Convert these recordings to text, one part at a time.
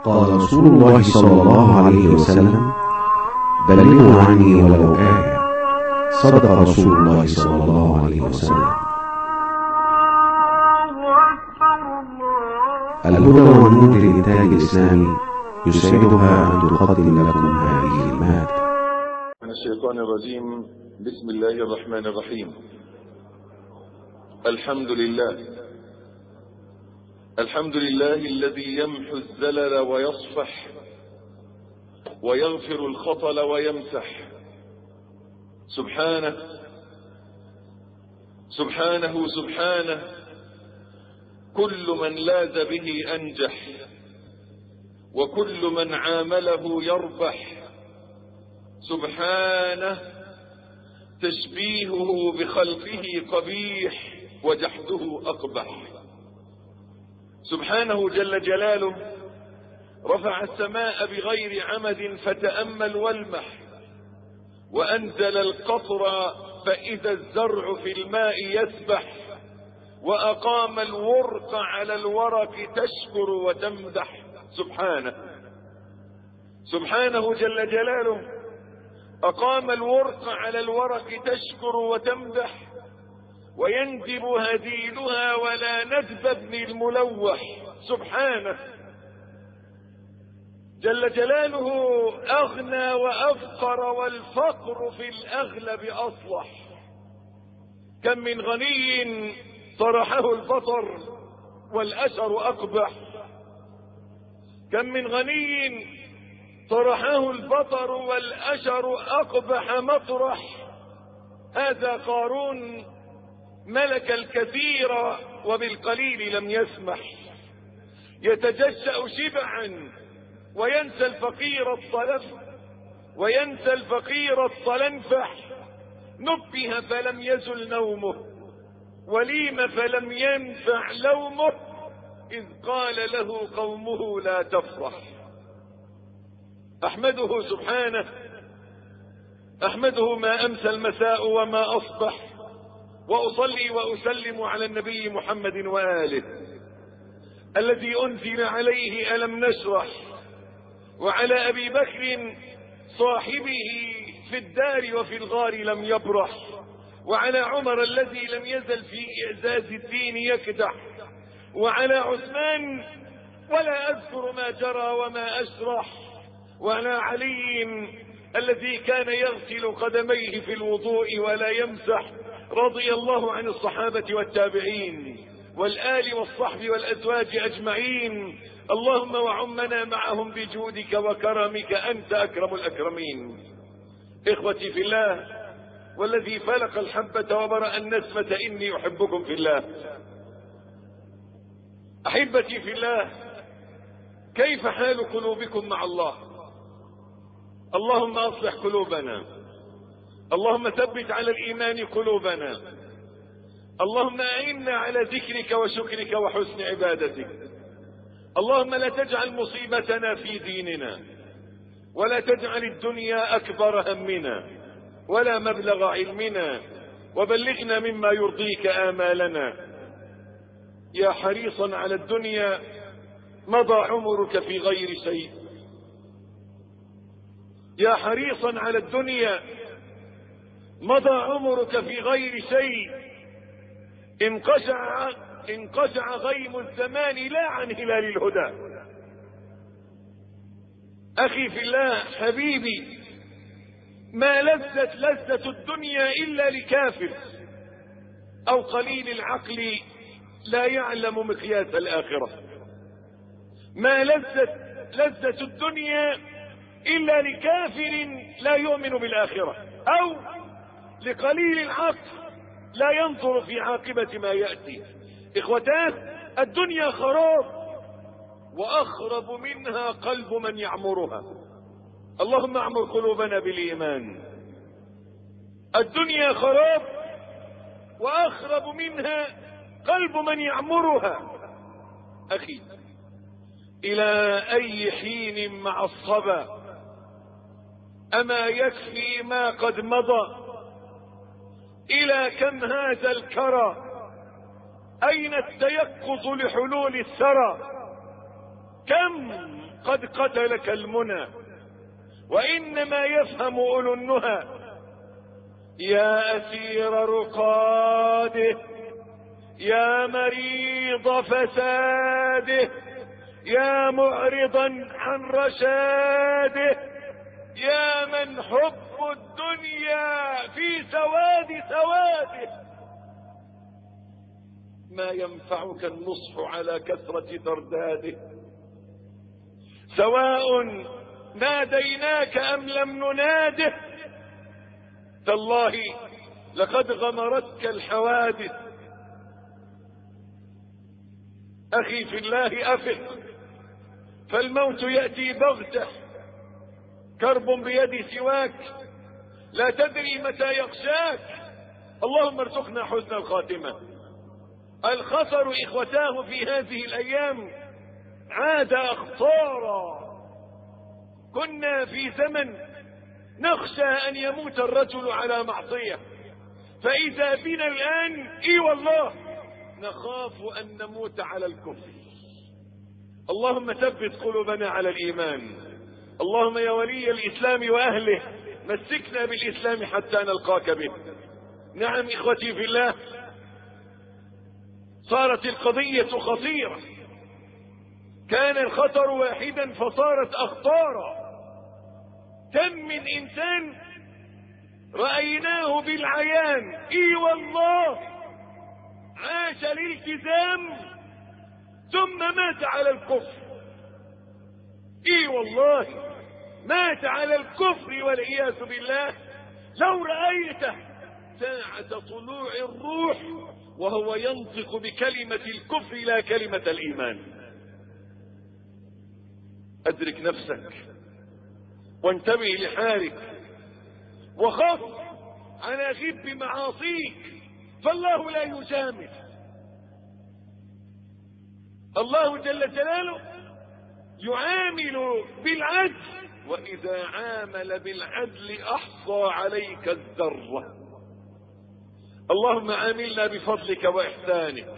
قال رسول الله صلى الله عليه وسلم بلغوا عني ولو آية صدق رسول الله صلى الله عليه وسلم الهدى والنور للإنتاج الإسلامي يسعدها أن تقدم لكم هذه المادة من الشيطان الرجيم بسم الله الرحمن الرحيم الحمد لله الحمد لله الذي يمحو الزلل ويصفح ويغفر الخطل ويمسح سبحانه سبحانه سبحانه كل من لاذ به أنجح وكل من عامله يربح سبحانه تشبيهه بخلقه قبيح وجحده أقبح سبحانه جل جلاله رفع السماء بغير عمد فتأمل والمح وأنزل القطر فإذا الزرع في الماء يسبح وأقام الورق على الورق تشكر وتمدح سبحانه سبحانه جل جلاله أقام الورق على الورق تشكر وتمدح ويندب هديلها ولا ندب ابن الملوح سبحانه جل جلاله أغنى وأفقر والفقر في الأغلب أصلح كم من غني طرحه البطر والأشر أقبح كم من غني طرحه البطر والأشر أقبح مطرح هذا قارون ملك الكثير وبالقليل لم يسمح يتجشأ شبعا وينسى الفقير الطلف وينسى الفقير الطلنفح نبه فلم يزل نومه وليم فلم ينفع لومه إذ قال له قومه لا تفرح أحمده سبحانه أحمده ما أمسى المساء وما أصبح وأصلي وأسلم على النبي محمد وآله الذي أنزل عليه ألم نشرح وعلى أبي بكر صاحبه في الدار وفي الغار لم يبرح وعلى عمر الذي لم يزل في إعزاز الدين يكدح وعلى عثمان ولا أذكر ما جرى وما أشرح وعلى علي الذي كان يغسل قدميه في الوضوء ولا يمسح رضي الله عن الصحابة والتابعين والآل والصحب والأزواج أجمعين اللهم وعمنا معهم بجودك وكرمك أنت أكرم الأكرمين إخوتي في الله والذي فلق الحبة وبرأ النسمة إني أحبكم في الله أحبتي في الله كيف حال قلوبكم مع الله اللهم أصلح قلوبنا اللهم ثبت على الإيمان قلوبنا اللهم أعنا على ذكرك وشكرك وحسن عبادتك اللهم لا تجعل مصيبتنا في ديننا ولا تجعل الدنيا أكبر همنا ولا مبلغ علمنا وبلغنا مما يرضيك آمالنا يا حريصا على الدنيا مضى عمرك في غير شيء يا حريصا على الدنيا مضى عمرك في غير شيء انقشع انقشع غيم الزمان لا عن هلال الهدى اخي في الله حبيبي ما لذت لذة الدنيا الا لكافر او قليل العقل لا يعلم مقياس الاخرة ما لذت لذة الدنيا الا لكافر لا يؤمن بالاخرة او لقليل العقل لا ينظر في عاقبة ما يأتي اخوتان الدنيا خراب واخرب منها قلب من يعمرها اللهم اعمر قلوبنا بالايمان الدنيا خراب واخرب منها قلب من يعمرها اخي الى اي حين مع الصبا اما يكفي ما قد مضى الى كم هذا الكرى اين التيقظ لحلول الثرى كم قد قتلك المنى وإنما يفهم أولو النهى يا أسير رقاده يا مريض فساده يا معرضا عن رشاده يا من حب الدنيا في سواد سواده ما ينفعك النصح على كثرة ترداده سواء ناديناك أم لم نناده تالله لقد غمرتك الحوادث أخي في الله أفق فالموت يأتي بغتة كرب بيد سواك لا تدري متى يغشاك اللهم ارزقنا حسن الخاتمة الخطر إخوتاه في هذه الأيام عاد أخطارا كنا في زمن نخشى أن يموت الرجل على معصية فإذا بنا الآن إي والله نخاف أن نموت على الكفر اللهم ثبت قلوبنا على الإيمان اللهم يا ولي الإسلام وأهله مسكنا بالإسلام حتى نلقاك به نعم إخوتي في الله صارت القضية خطيرة كان الخطر واحدا فصارت أخطارا كم من إنسان رأيناه بالعيان إي والله عاش الالتزام ثم مات على الكفر اي والله مات على الكفر والعياذ بالله لو رأيته ساعة طلوع الروح وهو ينطق بكلمة الكفر لا كلمة الإيمان أدرك نفسك وانتبه لحالك وخف على غب معاصيك فالله لا يجامل الله جل جلاله يعامل بالعدل وإذا عامل بالعدل أحصى عليك الذرة اللهم عاملنا بفضلك وإحسانك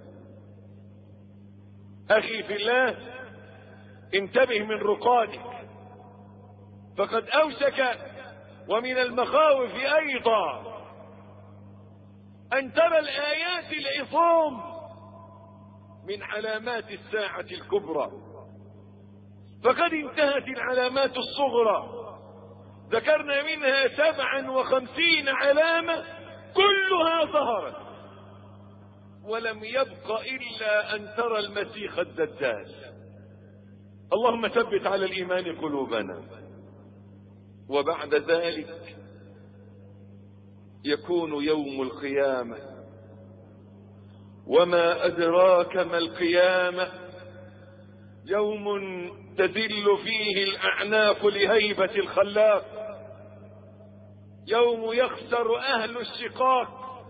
أخي في الله انتبه من رقادك فقد أوشك ومن المخاوف أيضا أن ترى الآيات العظام من علامات الساعة الكبرى فقد انتهت العلامات الصغرى ذكرنا منها سبعا وخمسين علامة كلها ظهرت ولم يبق إلا أن ترى المسيح الدجال اللهم ثبت على الإيمان قلوبنا وبعد ذلك يكون يوم القيامة وما أدراك ما القيامة يوم تذل فيه الأعناق لهيبة الخلاق يوم يخسر أهل الشقاق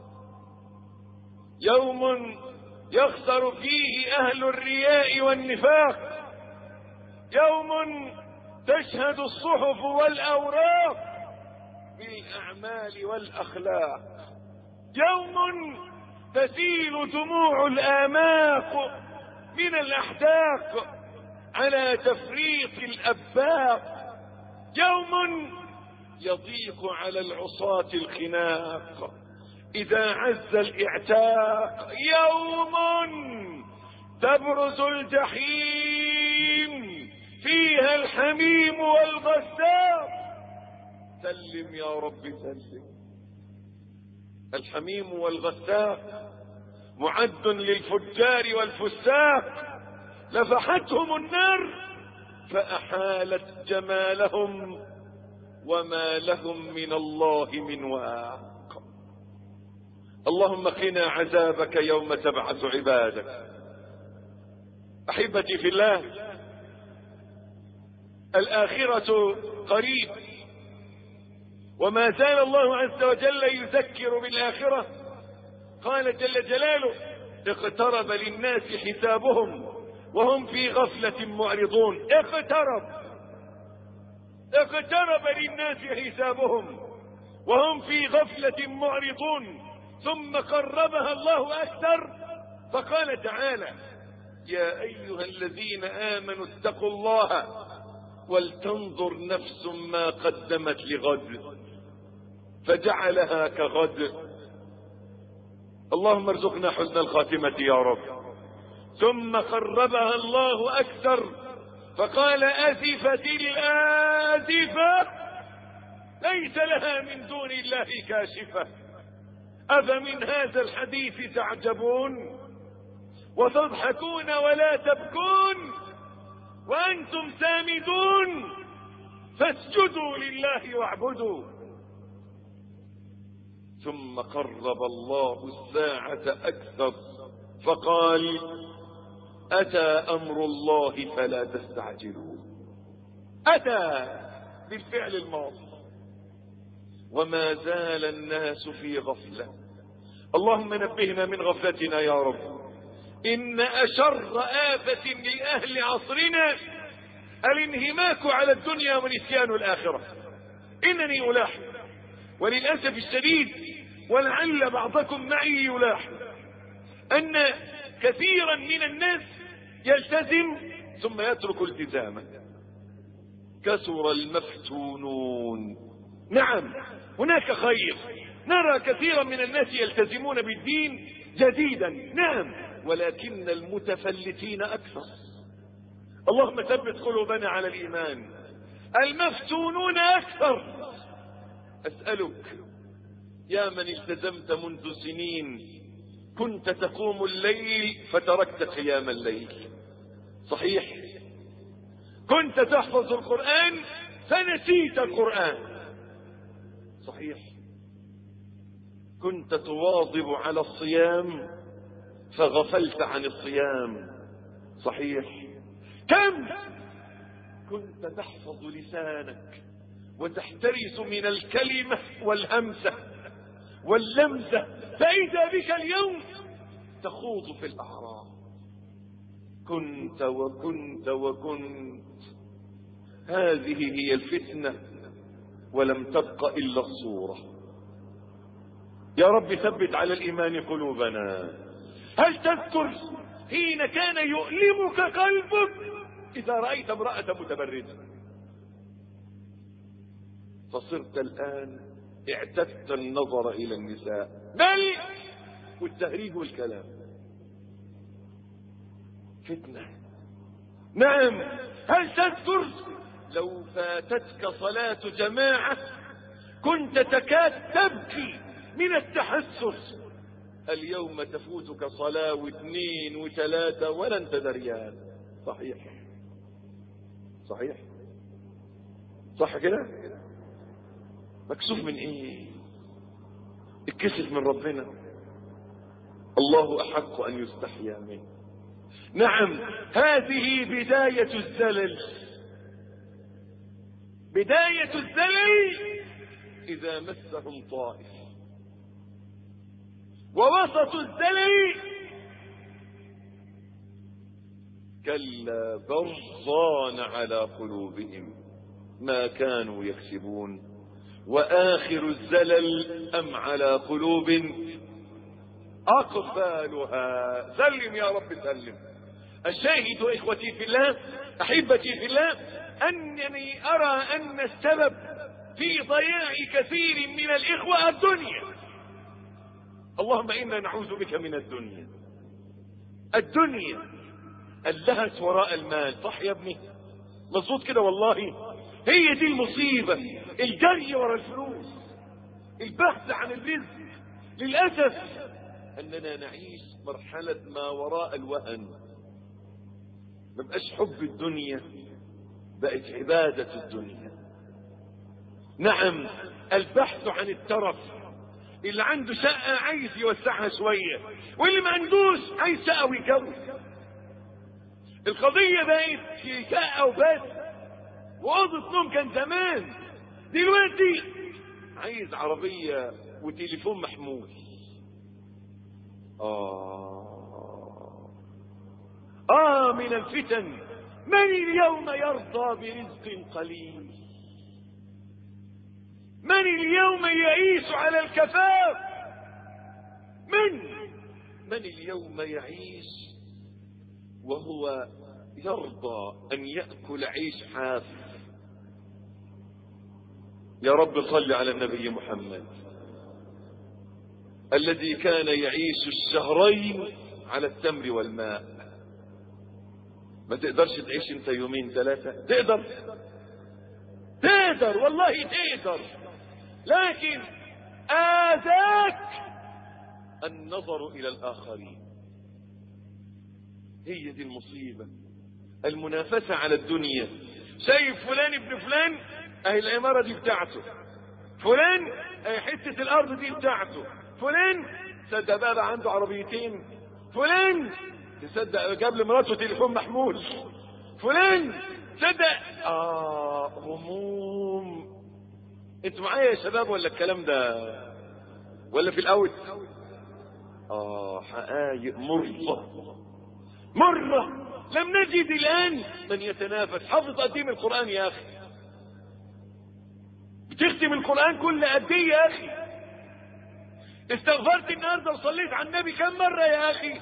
يوم يخسر فيه أهل الرياء والنفاق يوم تشهد الصحف والأوراق بالأعمال والأخلاق يوم تسيل دموع الآماق من الأحداق على تفريط الأباق يوم يضيق على العصاة الخناق إذا عز الاعتاق يوم تبرز الجحيم فيها الحميم والغساق سلم يا رب سلم الحميم والغساق معد للفجار والفساق لفحتهم النار فأحالت جمالهم وما لهم من الله من واق اللهم قنا عذابك يوم تبعث عبادك احبتي في الله الاخرة قريب وما زال الله عز وجل يذكر بالاخرة قال جل جلاله اقترب للناس حسابهم وهم في غفلة معرضون اقترب اقترب للناس حسابهم وهم في غفلة معرضون ثم قربها الله أكثر فقال تعالى يا أيها الذين آمنوا اتقوا الله ولتنظر نفس ما قدمت لغد فجعلها كغد اللهم ارزقنا حسن الخاتمة يا رب ثم قربها الله أكثر فقال أزفت الآزفة ليس لها من دون الله كاشفة أفمن هذا الحديث تعجبون وتضحكون ولا تبكون وأنتم سامدون فاسجدوا لله واعبدوا ثم قرب الله الساعة أكثر فقال أتى أمر الله فلا تستعجلوا أتى بالفعل الماضي وما زال الناس في غفلة اللهم نبهنا من غفلتنا يا رب إن أشر آفة لأهل عصرنا الانهماك على الدنيا ونسيان الآخرة إنني ألاحظ وللأسف الشديد ولعل بعضكم معي يلاحظ أن كثيرا من الناس يلتزم ثم يترك التزامه كثر المفتونون نعم هناك خير نرى كثيرا من الناس يلتزمون بالدين جديدا نعم ولكن المتفلتين أكثر اللهم ثبت قلوبنا على الإيمان المفتونون أكثر أسألك يا من التزمت منذ سنين كنت تقوم الليل فتركت قيام الليل صحيح كنت تحفظ القرآن فنسيت القرآن صحيح كنت تواظب على الصيام فغفلت عن الصيام صحيح كم كنت تحفظ لسانك وتحترس من الكلمة والهمسة واللمزة فإذا بك اليوم تخوض في الأعراض كنت وكنت وكنت هذه هي الفتنة ولم تبق إلا الصورة يا رب ثبت على الإيمان قلوبنا هل تذكر حين كان يؤلمك قلبك إذا رأيت امرأة متبرجة فصرت الآن اعتدت النظر إلى النساء بل والتهريج والكلام فتنة نعم هل تذكر لو فاتتك صلاة جماعة كنت تكاد تبكي من التحسر اليوم تفوتك صلاة واثنين وثلاثة ولا انت دريان صحيح صحيح صح كده مكسوف من ايه اتكسف من ربنا الله احق ان يستحيا منه نعم هذه بداية الزلل بداية الزلل اذا مسهم طائف ووسط الزلل كلا برصان على قلوبهم ما كانوا يكسبون واخر الزلل ام على قلوب اقفالها سلم يا رب سلم الشاهد اخوتي في الله احبتي في الله انني ارى ان السبب في ضياع كثير من الاخوه الدنيا اللهم انا نعوذ بك من الدنيا الدنيا اللهس وراء المال صح يا ابني مظبوط كده والله هي دي المصيبة الجري ورا الفلوس البحث عن الرزق للأسف أننا نعيش مرحلة ما وراء الوهن ما بقاش حب الدنيا بقت عبادة الدنيا نعم البحث عن الترف اللي عنده شقة عايز يوسعها شوية واللي ما عندوش عايز شقة ويجوز القضية بقت في شقة وبس وأوضة نوم كان زمان دلوقتي عايز عربية وتليفون محمول آه آه من الفتن من اليوم يرضى برزق قليل من اليوم يعيش على الكفاف من من اليوم يعيش وهو يرضى أن يأكل عيش حاف يا رب صل على النبي محمد الذي كان يعيش الشهرين على التمر والماء ما تقدرش تعيش انت يومين ثلاثة تقدر تقدر والله تقدر لكن آذاك النظر إلى الآخرين هي دي المصيبة المنافسة على الدنيا شايف فلان ابن فلان اهي العمارة دي بتاعته فلان اهي حتة الارض دي بتاعته فلان تصدق بقى, بقى عنده عربيتين فلان تصدق جاب لمراته تليفون محمول فلان تصدق اه هموم انتوا معايا يا شباب ولا الكلام ده ولا في الاول اه حقايق مرة مرة لم نجد الآن من يتنافس حافظ قديم القرآن يا أخي بتختم القرآن كل قد ايه يا أخي استغفرت النهارده وصليت على النبي كم مرة يا أخي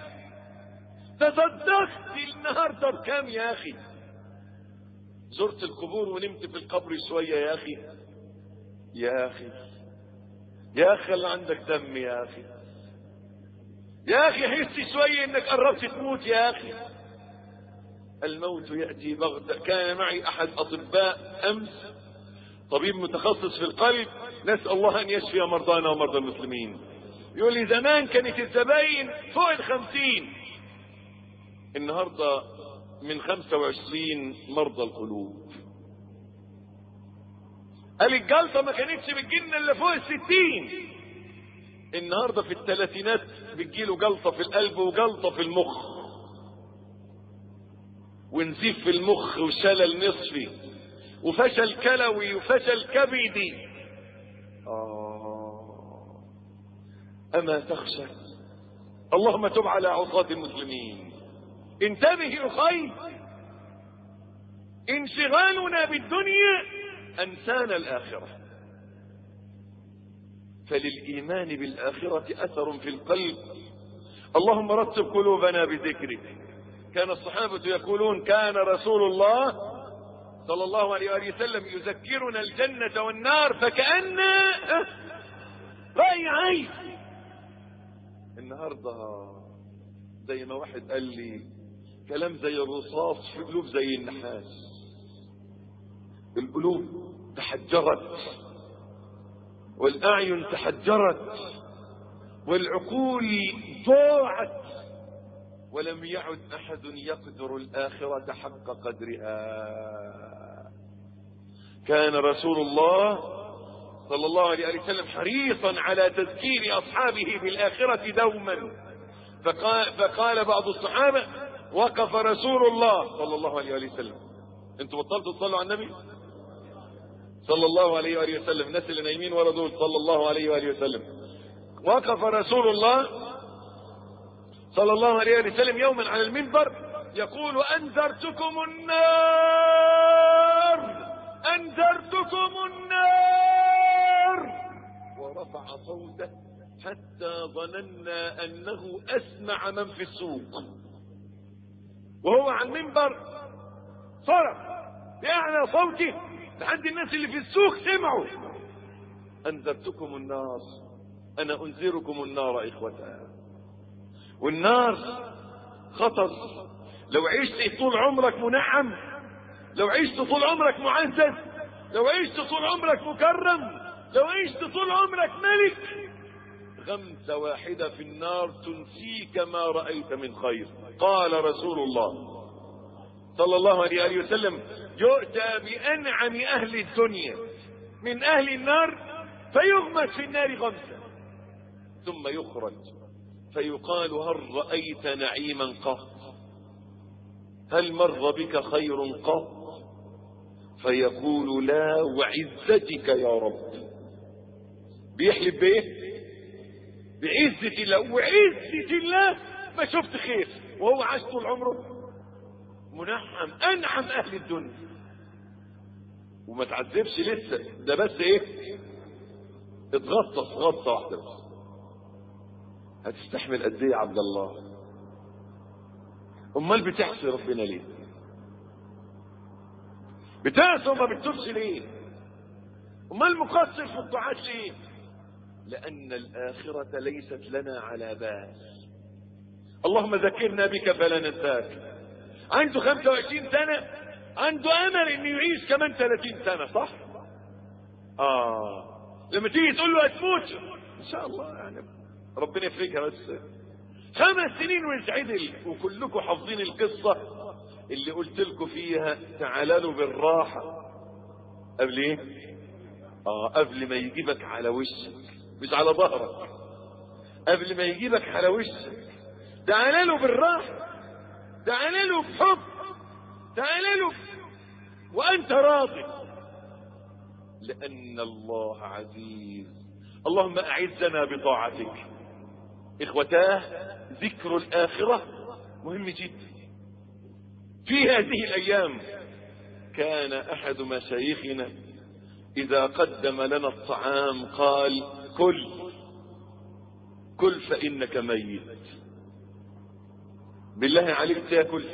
تصدقت النهارده بكام يا أخي زرت القبور ونمت في القبر شوية يا أخي يا أخي يا أخي اللي عندك دم يا أخي يا أخي حس شوية إنك قربت تموت يا أخي الموت يأتي بغتة كان معي أحد أطباء أمس طبيب متخصص في القلب نسأل الله أن يشفي مرضانا ومرضى المسلمين يقول لي زمان كانت الزباين فوق الخمسين النهاردة من خمسة وعشرين مرضى القلوب قال الجلطة ما كانتش بتجيلنا إلا فوق الستين النهاردة في الثلاثينات بتجيله جلطة في القلب وجلطة في المخ ونزيف في المخ وشلل نصفي وفشل كلوي وفشل كبدي آه أما تخشى اللهم تب على عصاة المسلمين انتبه أخي انشغالنا بالدنيا أنسانا الآخرة فللإيمان بالآخرة أثر في القلب اللهم رتب قلوبنا بذكرك كان الصحابة يقولون كان رسول الله صلى الله عليه وآله وسلم يذكرنا الجنة والنار فكأن رأي عين النهاردة زي ما واحد قال لي كلام زي الرصاص في قلوب زي النحاس القلوب تحجرت والأعين تحجرت والعقول ضاعت ولم يعد أحد يقدر الآخرة حق قدرها كان رسول الله صلى الله عليه وسلم حريصا على تذكير أصحابه بالآخرة دوما فقال, فقال بعض الصحابة وقف رسول الله صلى الله عليه وسلم انتم بطلتوا تصلوا على النبي صلى الله عليه وآله وسلم الناس اللي نايمين ورا دول صلى الله عليه وآله وسلم وقف رسول الله صلى الله عليه وسلم يوما على المنبر يقول أنذرتكم النار أنذرتكم النار ورفع صوته حتى ظننا أنه أسمع من في السوق وهو على المنبر صرخ بأعلى صوته لحد الناس اللي في السوق سمعوا أنذرتكم النار أنا أنذركم النار إخوتها والنار خطر لو عشت طول عمرك منعم لو عشت طول عمرك معزز لو عشت طول عمرك مكرم لو عشت طول عمرك ملك غمسة واحدة في النار تنسيك ما رأيت من خير قال رسول الله صلى الله عليه وسلم يؤتى بأنعم أهل الدنيا من أهل النار فيغمس في النار غمسة ثم يخرج فيقال هل رأيت نعيما قط هل مر بك خير قط فيقول لا وعزتك يا رب بيحلف بايه بعزة الله وعزة الله ما شفت خير وهو عاش طول عمره منعم انعم اهل الدنيا وما تعذبش لسه ده بس ايه اتغطس غطسه واحده بس هتستحمل قد ايه يا عبد الله امال بتعصي ربنا ليه بتعصي وما بتتوبش ليه امال مقصر في الطاعات ليه لان الاخره ليست لنا على بال اللهم ذكرنا بك فلا ننساك عنده 25 سنه عنده امل انه يعيش كمان 30 سنه صح اه لما تيجي تقول له هتموت ان شاء الله يعني ربنا يفرجها بس خمس سنين ويسعدل وكلكم حافظين القصة اللي قلت لكم فيها تعالوا بالراحة قبل ايه اه قبل ما يجيبك على وشك مش على ظهرك قبل ما يجيبك على وشك تعالوا بالراحة تعالوا بحب تعالوا وانت راضي لان الله عزيز اللهم اعزنا بطاعتك اخوتاه ذكر الاخرة مهم جدا في هذه الايام كان احد مشايخنا اذا قدم لنا الطعام قال كل كل فانك ميت بالله عليك تاكل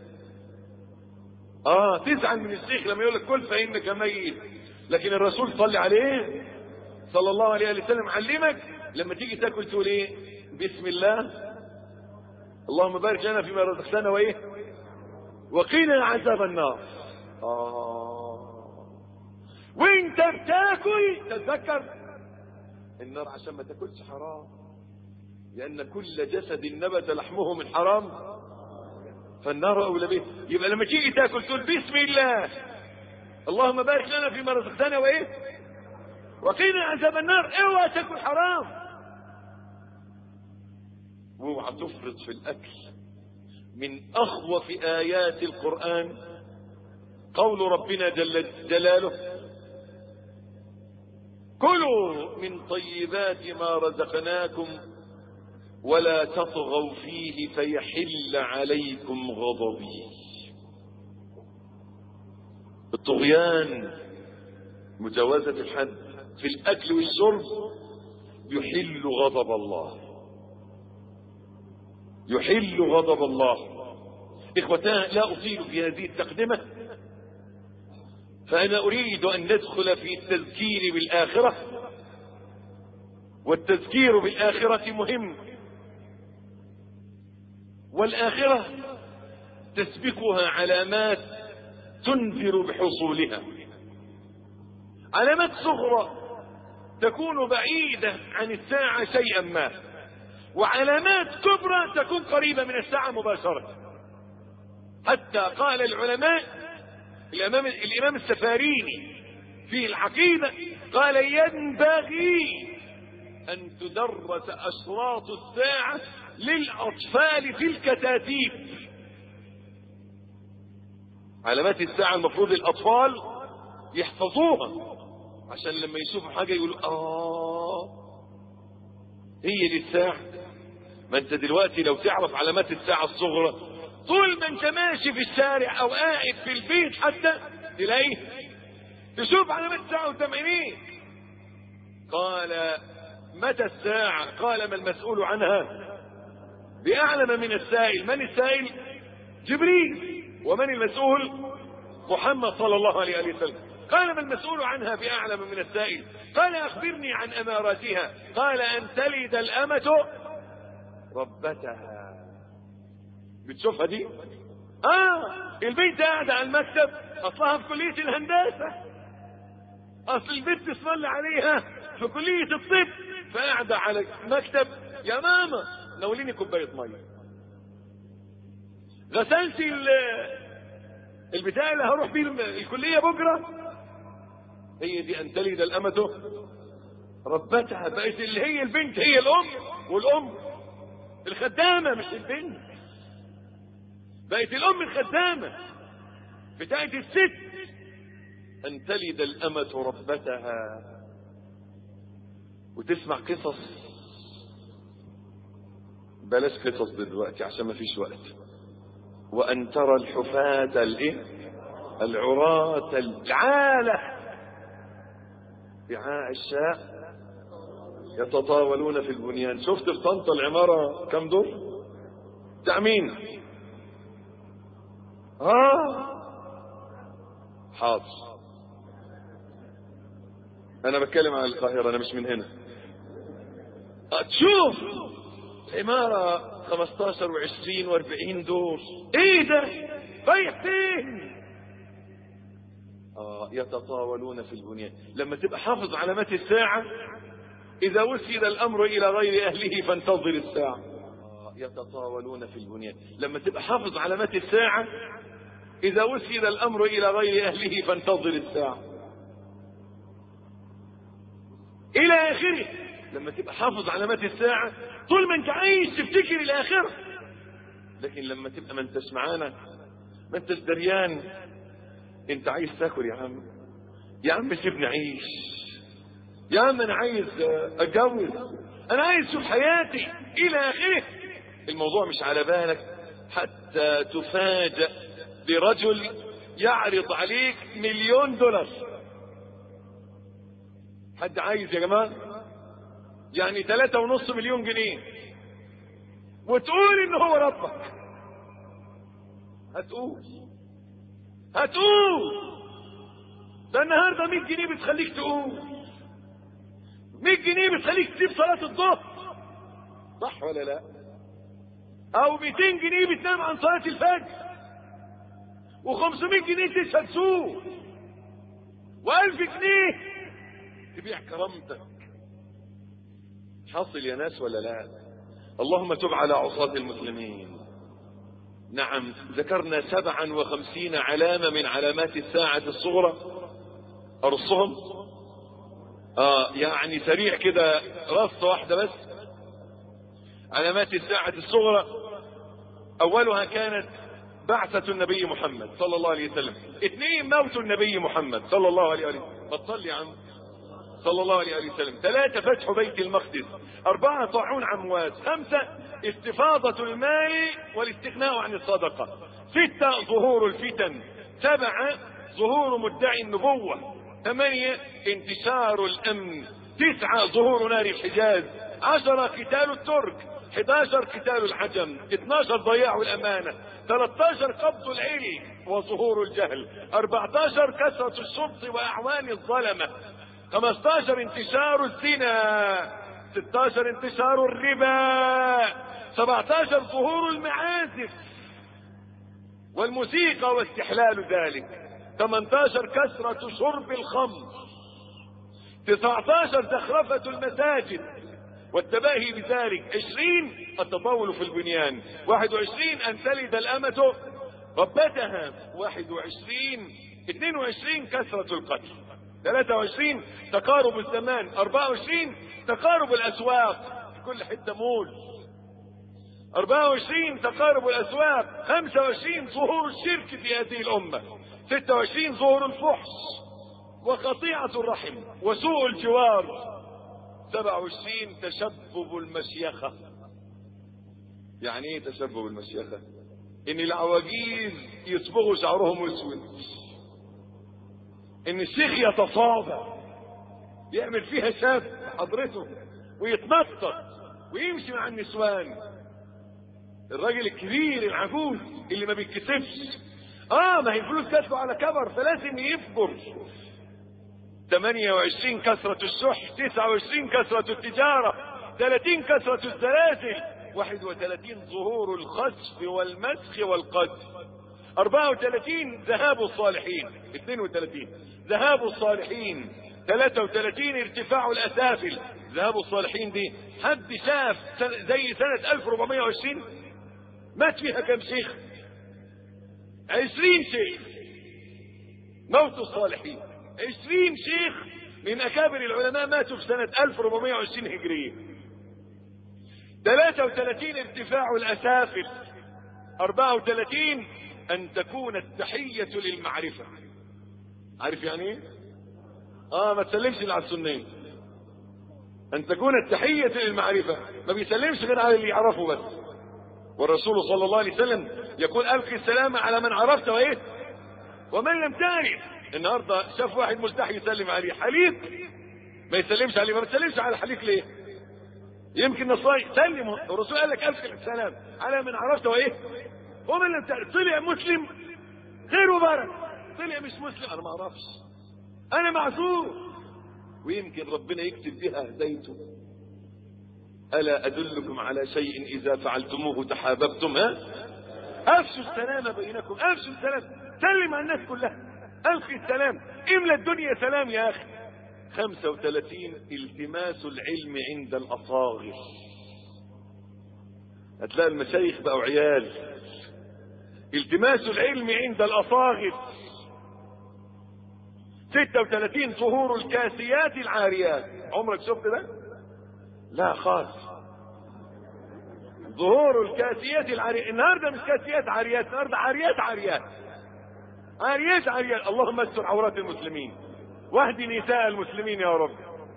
اه تزعل من الشيخ لما يقول لك كل فانك ميت لكن الرسول صلى عليه صلى الله عليه وسلم علمك لما تيجي تاكل تقول ايه بسم الله اللهم بارك لنا فيما رزقتنا وايه وقنا عذاب النار آه. وانت بتاكل تتذكر النار عشان ما تاكلش حرام لان كل جسد نبت لحمه من حرام فالنار اولى به يبقى لما تيجي تاكل تقول بسم الله اللهم بارك لنا فيما رزقتنا وايه وقنا عذاب النار اوعى تاكل حرام واوعى تفرط في الاكل من اخوف ايات القران قول ربنا جل جلاله كلوا من طيبات ما رزقناكم ولا تطغوا فيه فيحل عليكم غضبي الطغيان مجاوزة الحد في الأكل والشرب يحل غضب الله يحل غضب الله إخوتان لا أطيل في هذه التقدمة فأنا أريد أن ندخل في التذكير بالآخرة والتذكير بالآخرة مهم والآخرة تسبقها علامات تنذر بحصولها علامات صغرى تكون بعيدة عن الساعة شيئا ما وعلامات كبرى تكون قريبة من الساعة مباشرة حتى قال العلماء الإمام, الإمام السفاريني في العقيدة قال ينبغي أن تدرس أشراط الساعة للأطفال في الكتاتيب علامات الساعة المفروض الأطفال يحفظوها عشان لما يشوفوا حاجة يقولوا آه هي دي الساعة ما انت دلوقتي لو تعرف علامات الساعة الصغرى طول ما انت ماشي في الشارع او قاعد في البيت حتى تلاقيه تشوف علامات الساعة قدام عينيك قال متى الساعة قال ما المسؤول عنها بأعلم من السائل من السائل جبريل ومن المسؤول محمد صلى الله عليه وسلم قال ما المسؤول عنها بأعلم من السائل قال أخبرني عن أماراتها قال أن تلد الأمة ربتها بتشوفها دي اه البنت قاعدة على المكتب اصلها في كلية الهندسة اصل البنت اسم عليها في كلية الطب فقاعدة على المكتب يا ماما ناوليني كوباية مية غسلت البتاع اللي هروح بيه الكلية بكرة هي دي ان تلد الامة ربتها بقت اللي هي البنت هي الام والام الخدامة مش البنت بقت الام الخدامة بتاعت الست ان تلد الامة ربتها وتسمع قصص بلاش قصص دلوقتي عشان ما فيش وقت وان ترى الحفاة الايه العراة العالة رعاء الشاء يتطاولون في البنيان شفت في طنطا العمارة كم دور بتاع مين اه حاضر انا بتكلم عن القاهرة انا مش من هنا تشوف عمارة 15 و20 و40 دور ايه ده رايح فين اه يتطاولون في البنيان لما تبقى حافظ علامات الساعة اذا وسد الامر الى غير اهله فانتظر الساعة آه يتطاولون في البنيان لما تبقى حافظ علامات الساعة اذا وسد الامر الى غير اهله فانتظر الساعة الى اخره لما تبقى حافظ علامات الساعة طول ما انت عايش تفتكر الاخرة لكن لما تبقى ما انتش معانا ما انتش دريان انت عايز تاكل يا عم يا عم سيبني عيش يا عم انا عايز اتجوز انا عايز اشوف حياتي الى اخره الموضوع مش على بالك حتى تفاجأ برجل يعرض عليك مليون دولار حد عايز يا جماعة يعني ثلاثة ونص مليون جنيه وتقول ان هو ربك هتقول هتقول ده النهارده 100 جنيه بتخليك تقول 100 جنيه بتخليك تسيب صلاة الظهر صح ولا لا؟ أو 200 جنيه بتنام عن صلاة الفجر و500 جنيه تشهد سوق و1000 جنيه تبيع كرامتك حاصل يا ناس ولا لا؟ اللهم تب على عصاة المسلمين نعم ذكرنا سبعا وخمسين علامة من علامات الساعة الصغرى أرصهم آه يعني سريع كده رصة واحدة بس علامات الساعة الصغرى أولها كانت بعثة النبي محمد صلى الله عليه وسلم اثنين موت النبي محمد صلى الله عليه وسلم بطل يا عم صلى الله عليه وسلم ثلاثة فتح بيت المقدس أربعة طاعون عمواس خمسة استفاضة المال والاستغناء عن الصدقة ستة ظهور الفتن سبعة ظهور مدعي النبوة ثمانية انتشار الأمن تسعة ظهور نار الحجاز عشرة قتال الترك 11 قتال العجم 12 ضياع الأمانة 13 قبض العلم وظهور الجهل 14 كثرة الشرط وأعوان الظلمة 15 انتشار الزنا 16 انتشار الربا 17 ظهور المعازف والموسيقى واستحلال ذلك 18 كثرة شرب الخمر 19 زخرفة المساجد والتباهي بذلك 20 التطاول في البنيان 21 أن تلد الأمة ربتها 21 22 كثرة القتل 23 تقارب الزمان 24 تقارب الأسواق في كل حتة مول 24 تقارب الأسواق 25 ظهور الشرك في هذه الأمة 26 ظهور الفحش وقطيعة الرحم وسوء الجوار 27 تشبب المشيخة يعني ايه تشبب المشيخة ان العواجيز يصبغوا شعرهم اسود ان الشيخ يتصابع يعمل فيها شاب حضرته ويتنطط ويمشي مع النسوان الراجل الكبير العجوز اللي ما بيتكسفش اه ما هي الفلوس جات له على كبر فلازم يفجر 28 كثرة الشح 29 كثرة التجارة 30 كثرة الزلازل 31 ظهور الخسف والمسخ والقذف 34 ذهاب الصالحين 32 ذهاب الصالحين 33 ارتفاع الأسافل ذهاب الصالحين دي حد شاف سنة زي سنة 1420 مات فيها كم شيخ 20 شيخ موت الصالحين 20 شيخ من أكابر العلماء ماتوا في سنة 1420 هجرية 33 ارتفاع الأسافل 34 أن تكون التحية للمعرفة عارف يعني ايه؟ اه ما تسلمش اللي على السنين أن تكون التحية للمعرفة ما بيسلمش غير على اللي يعرفه بس والرسول صلى الله عليه وسلم يقول ألقي السلام على من عرفت وإيه ومن لم تعرف النهاردة شاف واحد مستحي يسلم عليه حليق ما يسلمش عليه ما بتسلمش على الحليق ليه يمكن نصراني سلم الرسول قال لك ألقي السلام على من عرفت وإيه ومن لم تعرف طلع مسلم خير وبركه طلع مش مسلم انا ما اعرفش انا معذور ويمكن ربنا يكتب بها هدايته الا ادلكم على شيء اذا فعلتموه تحاببتم ها افشوا السلام بينكم افشوا السلام سلم على الناس كلها القي السلام املى الدنيا سلام يا اخي 35 التماس العلم عند الاصاغر هتلاقي المشايخ بقوا عيال التماس العلم عند الاصاغر 36 ظهور الكاسيات العاريات عمرك شفت ده لا خالص ظهور الكاسيات العاريات النهارده مش كاسيات عاريات النهارده عاريات عاريات عاريات عاريات اللهم استر عورات المسلمين واهد نساء المسلمين يا رب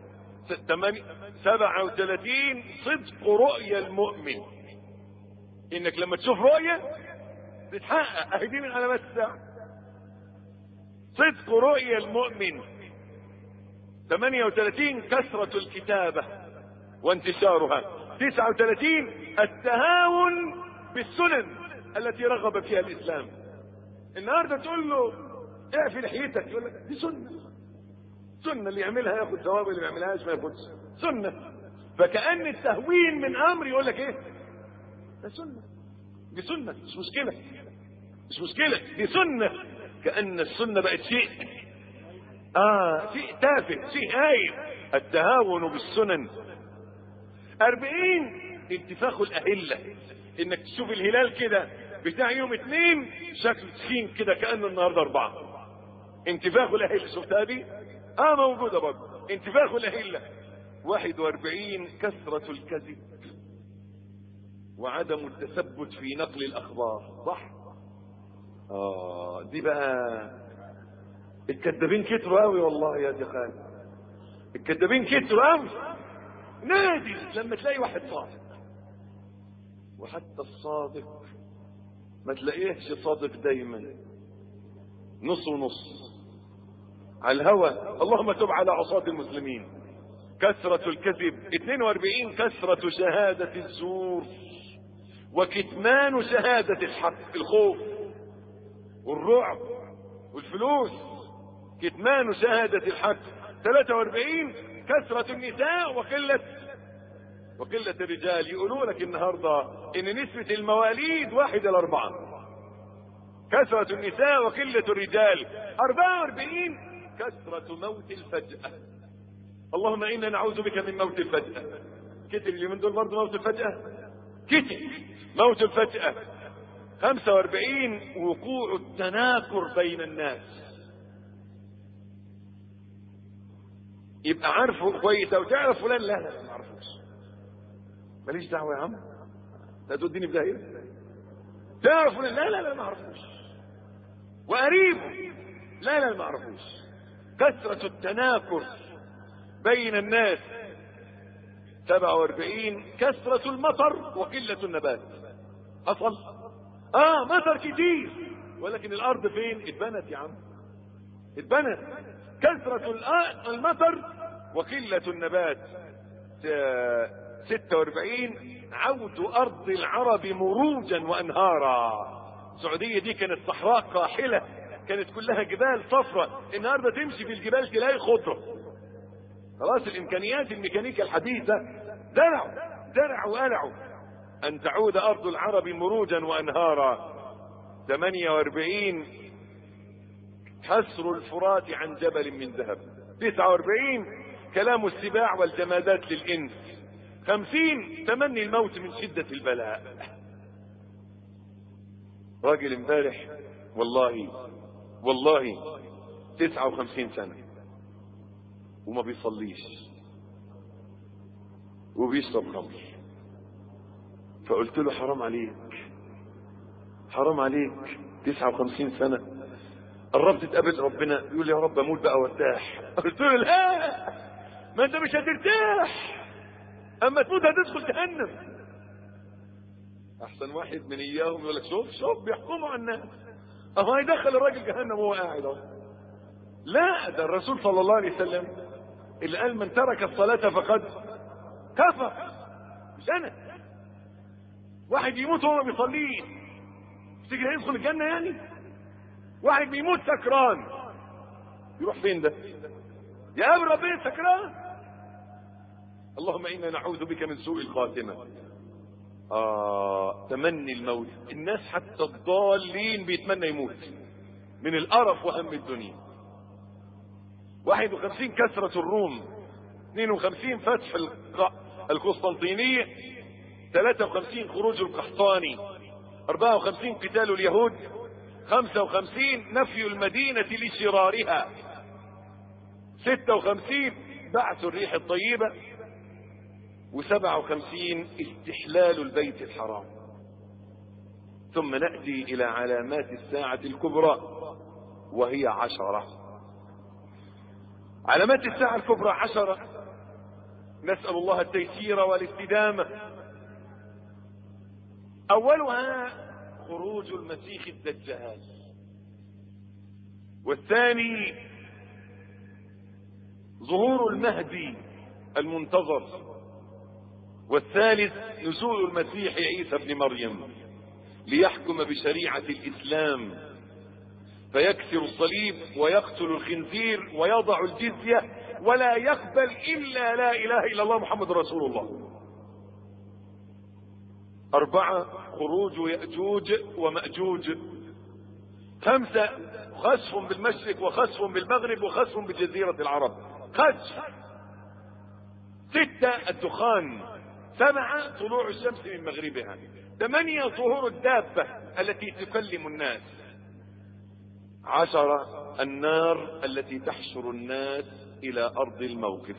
سبعة وثلاثين صدق رؤيا المؤمن انك لما تشوف رؤيا تتحقق اهي دي من علامات الساعة صدق رؤيا المؤمن 38 كثرة الكتابة وانتشارها 39 التهاون بالسنن التي رغب فيها الاسلام النهارده تقول له اعفي لحيتك يقول لك دي سنه سنه اللي يعملها ياخد ثواب اللي ما يعملهاش ما ياخدش سنه فكأن التهوين من امر يقول لك ايه ده سنه دي سنه مش مشكله مش مشكله دي سنه كأن السنه بقت شيء اه شيء تافه شيء هايل التهاون بالسنن أربعين انتفاخ الأهلة انك تشوف الهلال كده بتاع يوم اثنين شكله تخين كده كأنه النهاردة أربعة انتفاخ الأهلة شفتها دي اه موجودة برضه انتفاخ الأهلة واحد واربعين كثرة الكذب وعدم التثبت في نقل الأخبار صح اه دي بقى الكذابين كتروا قوي والله يا دي خالد الكذابين كتروا قوي نادي لما تلاقي واحد صادق وحتى الصادق ما تلاقيهش صادق دايما نص ونص على الهوى اللهم تب على عصاة المسلمين كثرة الكذب 42 كثرة شهادة الزور وكتمان شهادة الحق الخوف والرعب والفلوس كتمان شهادة الحق 43 كثرة النساء وقلة وقلة الرجال يقولوا لك النهاردة ان نسبة المواليد واحد الى اربعة كثرة النساء وقلة الرجال 44 كثرة موت الفجأة اللهم انا نعوذ بك من موت الفجأة كتر اليومين دول برضه موت الفجأة كتر موت الفجأة 45 وقوع التناكر بين الناس يبقى عارفه كويس او تعرف فلان لا لا ما اعرفوش ماليش دعوه يا عم لا توديني في داهيه تعرف فلان لا لا لا ما اعرفوش وقريبه لا لا ما اعرفوش كثرة التناكر بين الناس 47 كثرة المطر وقلة النبات حصل اه مطر كتير ولكن الارض فين اتبنت يا عم اتبنت كثرة المطر وقلة النبات 46 عود أرض العرب مروجا وأنهارا السعودية دي كانت صحراء قاحلة كانت كلها جبال صفرة النهاردة تمشي في الجبال تلاقي خضرة خلاص الإمكانيات الميكانيكا الحديثة زرعوا زرعوا وقلعوا أن تعود أرض العرب مروجا وأنهارا 48 حسر الفرات عن جبل من ذهب 49 كلام السباع والجمادات للإنس 50 تمني الموت من شدة البلاء راجل امبارح والله والله 59 سنة وما بيصليش وبيشرب خمر فقلت له حرام عليك حرام عليك 59 سنة قربت تقابل ربنا يقول يا رب اموت بقى وارتاح قلت له لا ما انت مش هترتاح اما تموت هتدخل جهنم احسن واحد من اياهم يقول لك شوف شوف بيحكموا على الناس اهو هيدخل الراجل جهنم وهو قاعد اهو لا ده الرسول صلى الله عليه وسلم اللي قال من ترك الصلاة فقد كفر مش انا واحد يموت وهو ما بيصليش تيجي هيدخل الجنة يعني واحد بيموت سكران يروح فين ده يا ابن ربنا سكران اللهم انا نعوذ بك من سوء الخاتمه آه تمني الموت الناس حتى الضالين بيتمنى يموت من القرف وهم الدنيا 51 كسرة الروم 52 فتح القسطنطينية 53 خروج القحطاني 54 قتال اليهود 55 نفي المدينة لشرارها 56 بعث الريح الطيبة وسبعة وخمسين استحلال البيت الحرام ثم نأتي إلى علامات الساعة الكبرى وهي عشرة علامات الساعة الكبرى عشرة نسأل الله التيسير والاستدامة أولها خروج المسيح الدجال والثاني ظهور المهدي المنتظر والثالث نزول المسيح عيسى ابن مريم ليحكم بشريعة الإسلام فيكسر الصليب ويقتل الخنزير ويضع الجزية ولا يقبل إلا لا إله إلا الله محمد رسول الله أربعة خروج يأجوج ومأجوج خمسة خسف بالمشرق وخسف بالمغرب وخسف بجزيرة العرب خسف ستة الدخان سبعة طلوع الشمس من مغربها ثمانية ظهور الدابة التي تكلم الناس عشرة النار التي تحشر الناس إلى أرض الموقف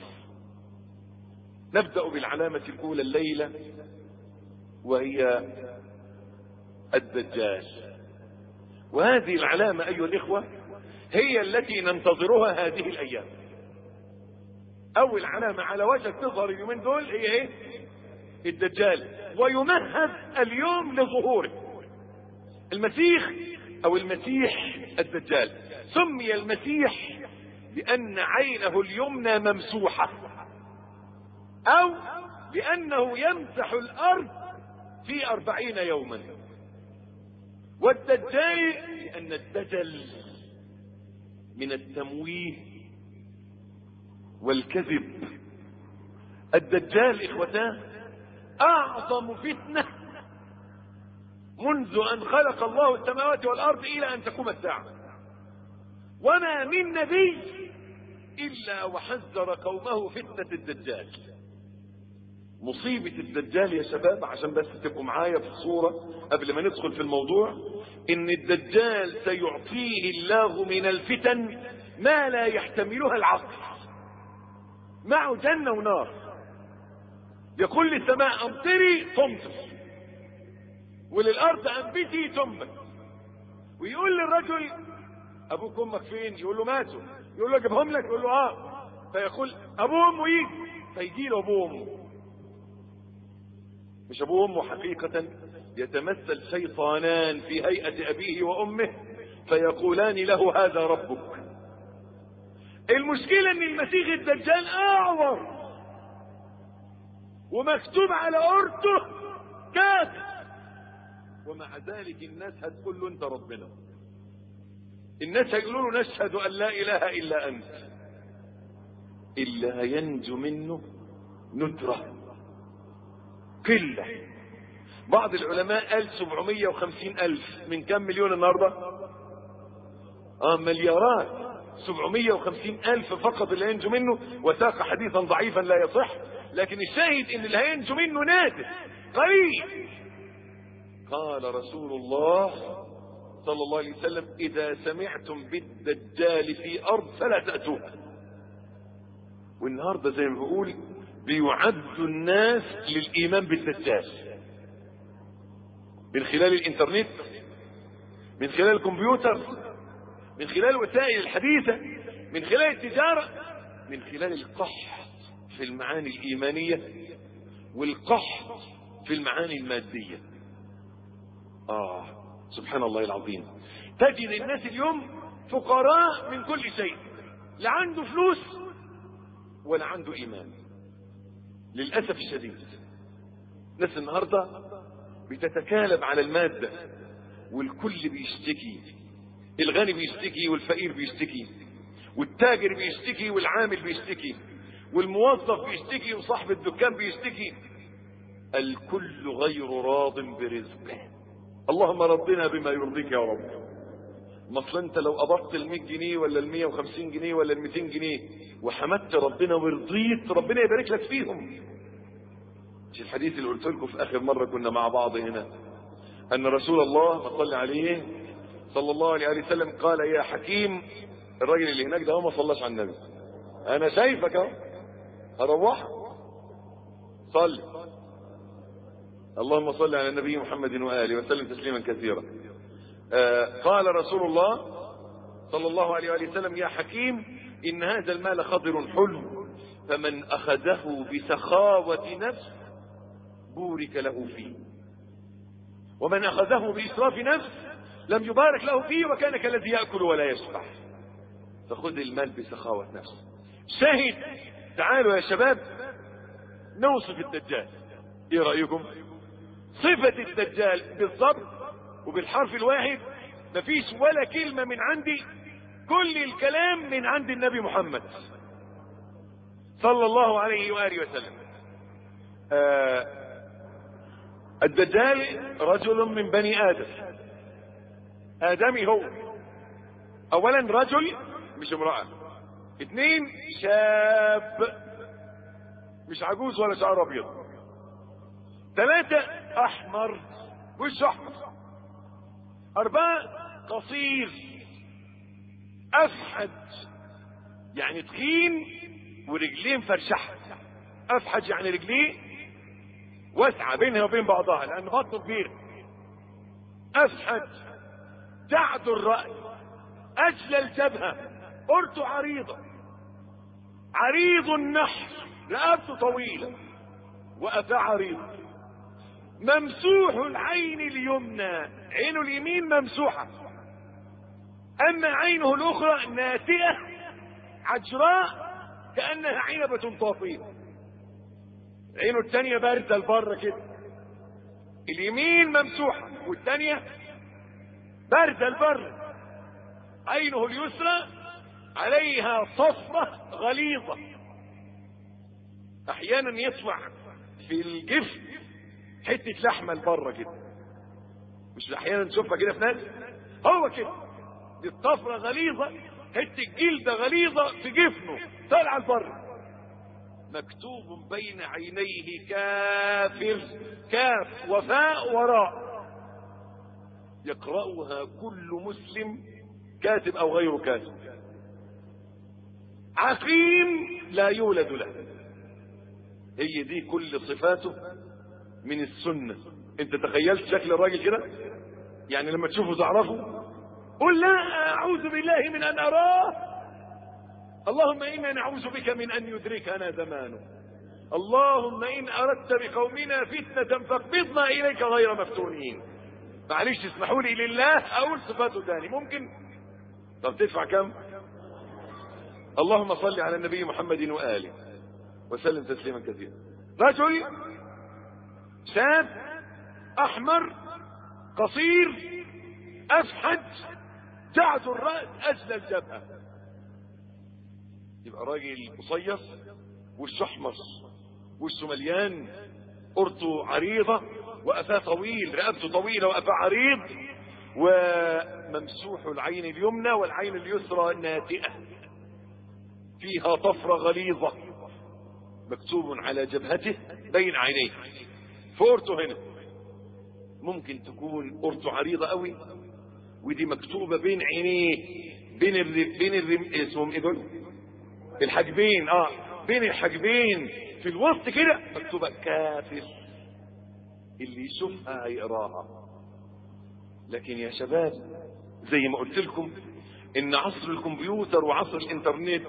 نبدأ بالعلامة الأولى الليلة وهي الدجال وهذه العلامة أيها الإخوة هي التي ننتظرها هذه الأيام أول علامة على وجه تظهر اليومين دول هي إيه؟ الدجال ويمهد اليوم لظهوره المسيح او المسيح الدجال سمي المسيح لان عينه اليمنى ممسوحة او لانه يمسح الارض في اربعين يوما والدجال لان الدجل من التمويه والكذب الدجال اخوتاه اعظم فتنة منذ ان خلق الله السماوات والارض الى ان تقوم الساعة وما من نبي الا وحذر قومه فتنة الدجال مصيبة الدجال يا شباب عشان بس تبقوا معايا في الصورة قبل ما ندخل في الموضوع ان الدجال سيعطيه الله من الفتن ما لا يحتملها العقل معه جنة ونار يقول للسماء امطري تمطر وللارض انبتي تنبت ويقول للرجل ابوك وامك فين يقول له ماتوا يقول له اجيبهم لك يقول له اه فيقول ابوه وامه يجي فيجي له ابوه وامه مش ابوه وامه حقيقة يتمثل شيطانان في هيئة ابيه وامه فيقولان له هذا ربك المشكلة ان المسيح الدجال اعور ومكتوب على قرطه كاتب ومع ذلك الناس هتقول له انت ربنا الناس هيقولوا له نشهد ان لا اله الا انت الا ينجو منه ندرة قلة بعض العلماء قال 750 الف من كم مليون النهاردة اه مليارات 750 الف فقط اللي ينجو منه وساق حديثا ضعيفا لا يصح لكن الشاهد ان اللي هينجو منه نادر قليل قال رسول الله صلى الله عليه وسلم اذا سمعتم بالدجال في ارض فلا تأتوها والنهاردة زي ما بقول بيعد الناس للايمان بالدجال من خلال الانترنت من خلال الكمبيوتر من خلال الوسائل الحديثة من خلال التجارة من خلال القحط في المعاني الإيمانية والقحط في المعاني المادية آه سبحان الله العظيم تجد الناس اليوم فقراء من كل شيء لا عنده فلوس ولا عنده إيمان للأسف الشديد ناس النهاردة بتتكالب على المادة والكل بيشتكي الغني بيشتكي والفقير بيشتكي والتاجر بيشتكي والعامل بيشتكي والموظف بيشتكي وصاحب الدكان بيشتكي الكل غير راض برزقه اللهم رضنا بما يرضيك يا رب ما اصل انت لو قبضت ال 100 جنيه ولا ال 150 جنيه ولا ال 200 جنيه وحمدت ربنا ورضيت ربنا يبارك لك فيهم مش الحديث اللي قلت لكم في اخر مره كنا مع بعض هنا ان رسول الله ما صلى عليه صلى الله عليه وسلم قال يا حكيم الراجل اللي هناك ده هو ما صلاش على النبي انا شايفك اهو هروحك صلي اللهم صل على النبي محمد واله وسلم تسليما كثيرا آه قال رسول الله صلى الله عليه وآله وسلم يا حكيم إن هذا المال خضر حلو فمن أخذه بسخاوة نفس بورك له فيه ومن أخذه بإسراف نفس لم يبارك له فيه وكان كالذي يأكل ولا يشبع فخذ المال بسخاوة نفس شاهد تعالوا يا شباب نوصف الدجال ايه رأيكم صفة الدجال بالضبط وبالحرف الواحد مفيش ولا كلمة من عندي كل الكلام من عند النبي محمد صلى الله عليه وآله وسلم آه الدجال رجل من بني آدم آدمي هو أولا رجل مش امرأة اثنين شاب مش عجوز ولا شعر أبيض ثلاثة أحمر وش أحمر أربعة قصير أفحج يعني تخين ورجلين فرشحة أفحج يعني رجليه واسعة بينها وبين بعضها لأن بطنه كبير أفحج جعد الرأي أجل الجبهة قرته عريضة عريض النحر رقبته طويلة وأفاه عريضة ممسوح العين اليمنى عينه اليمين ممسوحة أما عينه الأخرى ناتئة عجراء كأنها عنبة طافية عينه الثانية باردة لبره كده اليمين ممسوحة والثانية باردة لبره عينه اليسرى عليها صفرة غليظة أحيانا يطلع في الجفن حتة لحمة لبره كده مش احيانا نشوفها كده في ناس هو كده دي الطفرة غليظة حتة جلدة غليظة في جفنه طالعة لبره مكتوب بين عينيه كافر كاف وفاء وراء يقرأها كل مسلم كاتب أو غير كاتب عقيم لا يولد له هي دي كل صفاته من السنة انت تخيلت شكل الراجل كده يعني لما تشوفه تعرفه قل لا اعوذ بالله من ان اراه اللهم انا نعوذ بك من ان يدركنا زمانه اللهم ان اردت بقومنا فتنة فاقبضنا اليك غير مفتونين معلش اسمحوا لي لله اقول صفاته تاني ممكن طب تدفع كم اللهم صل على النبي محمد واله وسلم تسليما كثيرا رجل شاب احمر قصير افحج جعد الراس اجل الجبهه يبقى راجل مصيص وشه احمر وشه مليان قرطه عريضه وقفاه طويل رقبته طويله وقفاه عريض وممسوح العين اليمنى والعين اليسرى ناتئه فيها طفره غليظه مكتوب على جبهته بين عينيه فورته هنا ممكن تكون قرته عريضة قوي ودي مكتوبة بين عينيه بين الرب بين الرب اسمهم ايه دول الحاجبين اه بين الحاجبين في الوسط كده مكتوبة كافر اللي يشوفها هيقراها لكن يا شباب زي ما قلت لكم ان عصر الكمبيوتر وعصر الانترنت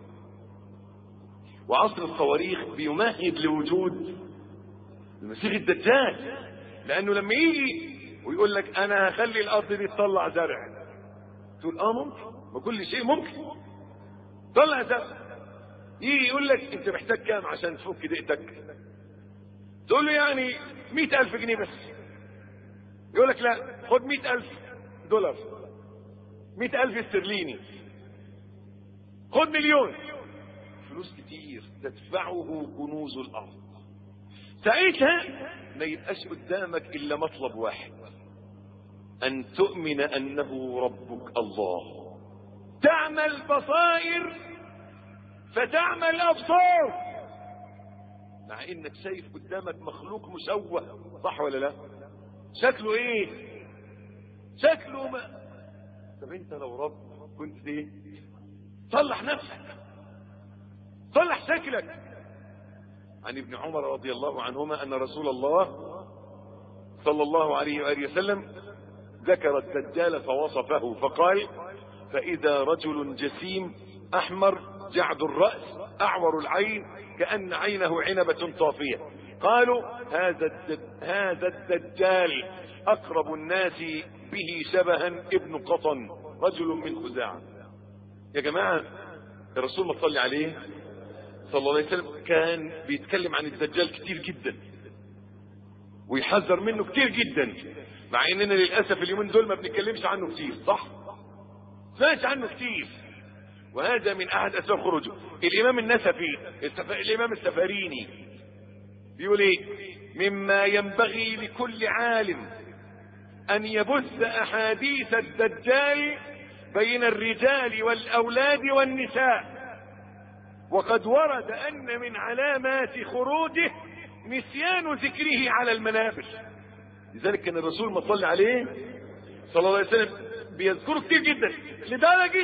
وعصر الصواريخ بيمهد لوجود المسيح الدجال لانه لما يجي ويقول لك انا هخلي الارض دي تطلع زرع تقول اه ممكن ما كل شيء ممكن طلع زرع يجي يقول لك انت محتاج كام عشان تفك دقتك تقول له يعني مئة ألف جنيه بس يقول لك لا خد مئة ألف دولار مئة ألف استرليني خد مليون فلوس كتير تدفعه كنوز الأرض ساعتها ما يبقاش قدامك إلا مطلب واحد أن تؤمن أنه ربك الله تعمل بصائر فتعمل أبصار مع إنك شايف قدامك مخلوق مشوه صح ولا لا شكله إيه شكله ما طب أنت لو رب كنت إيه صلح نفسك صلح شكلك عن ابن عمر رضي الله عنهما أن رسول الله صلى الله عليه وآله وسلم ذكر الدجال فوصفه فقال فإذا رجل جسيم أحمر جعد الرأس أعور العين كأن عينه عنبة طافية قالوا هذا الدج... هذا الدجال أقرب الناس به شبها ابن قطن رجل من خزاعة يا جماعة الرسول ما صلى عليه صلى الله عليه وسلم كان بيتكلم عن الدجال كتير جدا ويحذر منه كتير جدا مع اننا للاسف اليومين دول ما بنتكلمش عنه كتير صح سمعش عنه كتير وهذا من احد اسباب خروجه الامام النسفي السف... الامام السفاريني بيقول ايه مما ينبغي لكل عالم ان يبث احاديث الدجال بين الرجال والاولاد والنساء وقد ورد ان من علامات خروجه نسيان ذكره على المنابر لذلك كان الرسول ما صلى عليه صلى الله عليه وسلم بيذكره كتير جدا لدرجة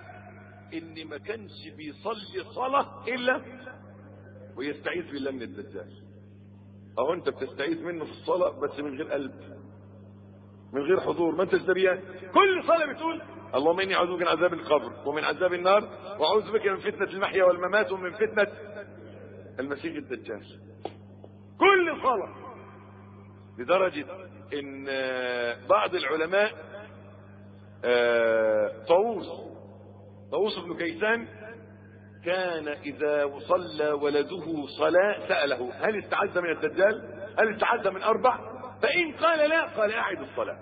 ان ما كانش بيصلي صلاة الا ويستعيذ بالله من الدجال اهو انت بتستعيذ منه في الصلاة بس من غير قلب من غير حضور ما انتش دريان كل صلاة بتقول اللهم اني اعوذ بك من عذاب القبر ومن عذاب النار واعوذ بك من فتنة المحيا والممات ومن فتنة المسيح الدجال كل صلاة لدرجة ان بعض العلماء طاووس طاووس بن كيسان كان اذا صلى ولده صلاة سأله هل استعذ من الدجال هل استعذ من اربع فان قال لا قال اعد الصلاة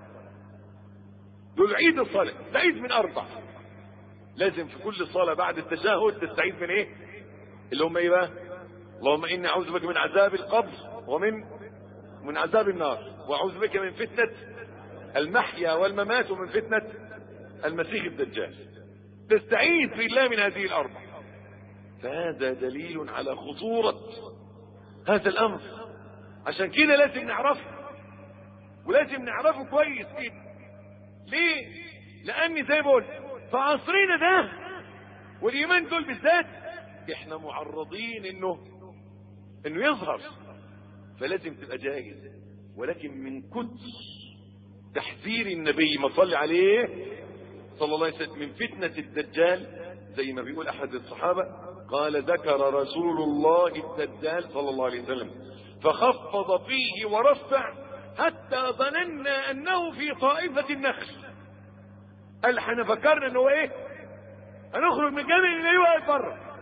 دول عيد الصلاة تعيد من اربع لازم في كل صلاة بعد التشهد تستعيد من ايه اللي هم ايه بقى اللهم اني اعوذ بك من عذاب القبر ومن من عذاب النار واعوذ بك من فتنة المحيا والممات ومن فتنة المسيح الدجال تستعيذ بالله من هذه الاربع فهذا دليل على خطورة هذا الامر عشان كده لازم نعرفه ولازم نعرفه كويس كده ليه لاني زي ما قلت في عصرنا ده واليومين دول بالذات احنا معرضين انه انه يظهر فلازم تبقى جاهز ولكن من كتر تحذير النبي ما صلي عليه صلى الله عليه وسلم من فتنة الدجال زي ما بيقول احد الصحابة قال ذكر رسول الله الدجال صلى الله عليه وسلم فخفض فيه ورفع حتى ظننا انه في طائفة النخل قال احنا فكرنا انه ايه هنخرج من الجامع نلاقيه واقف بره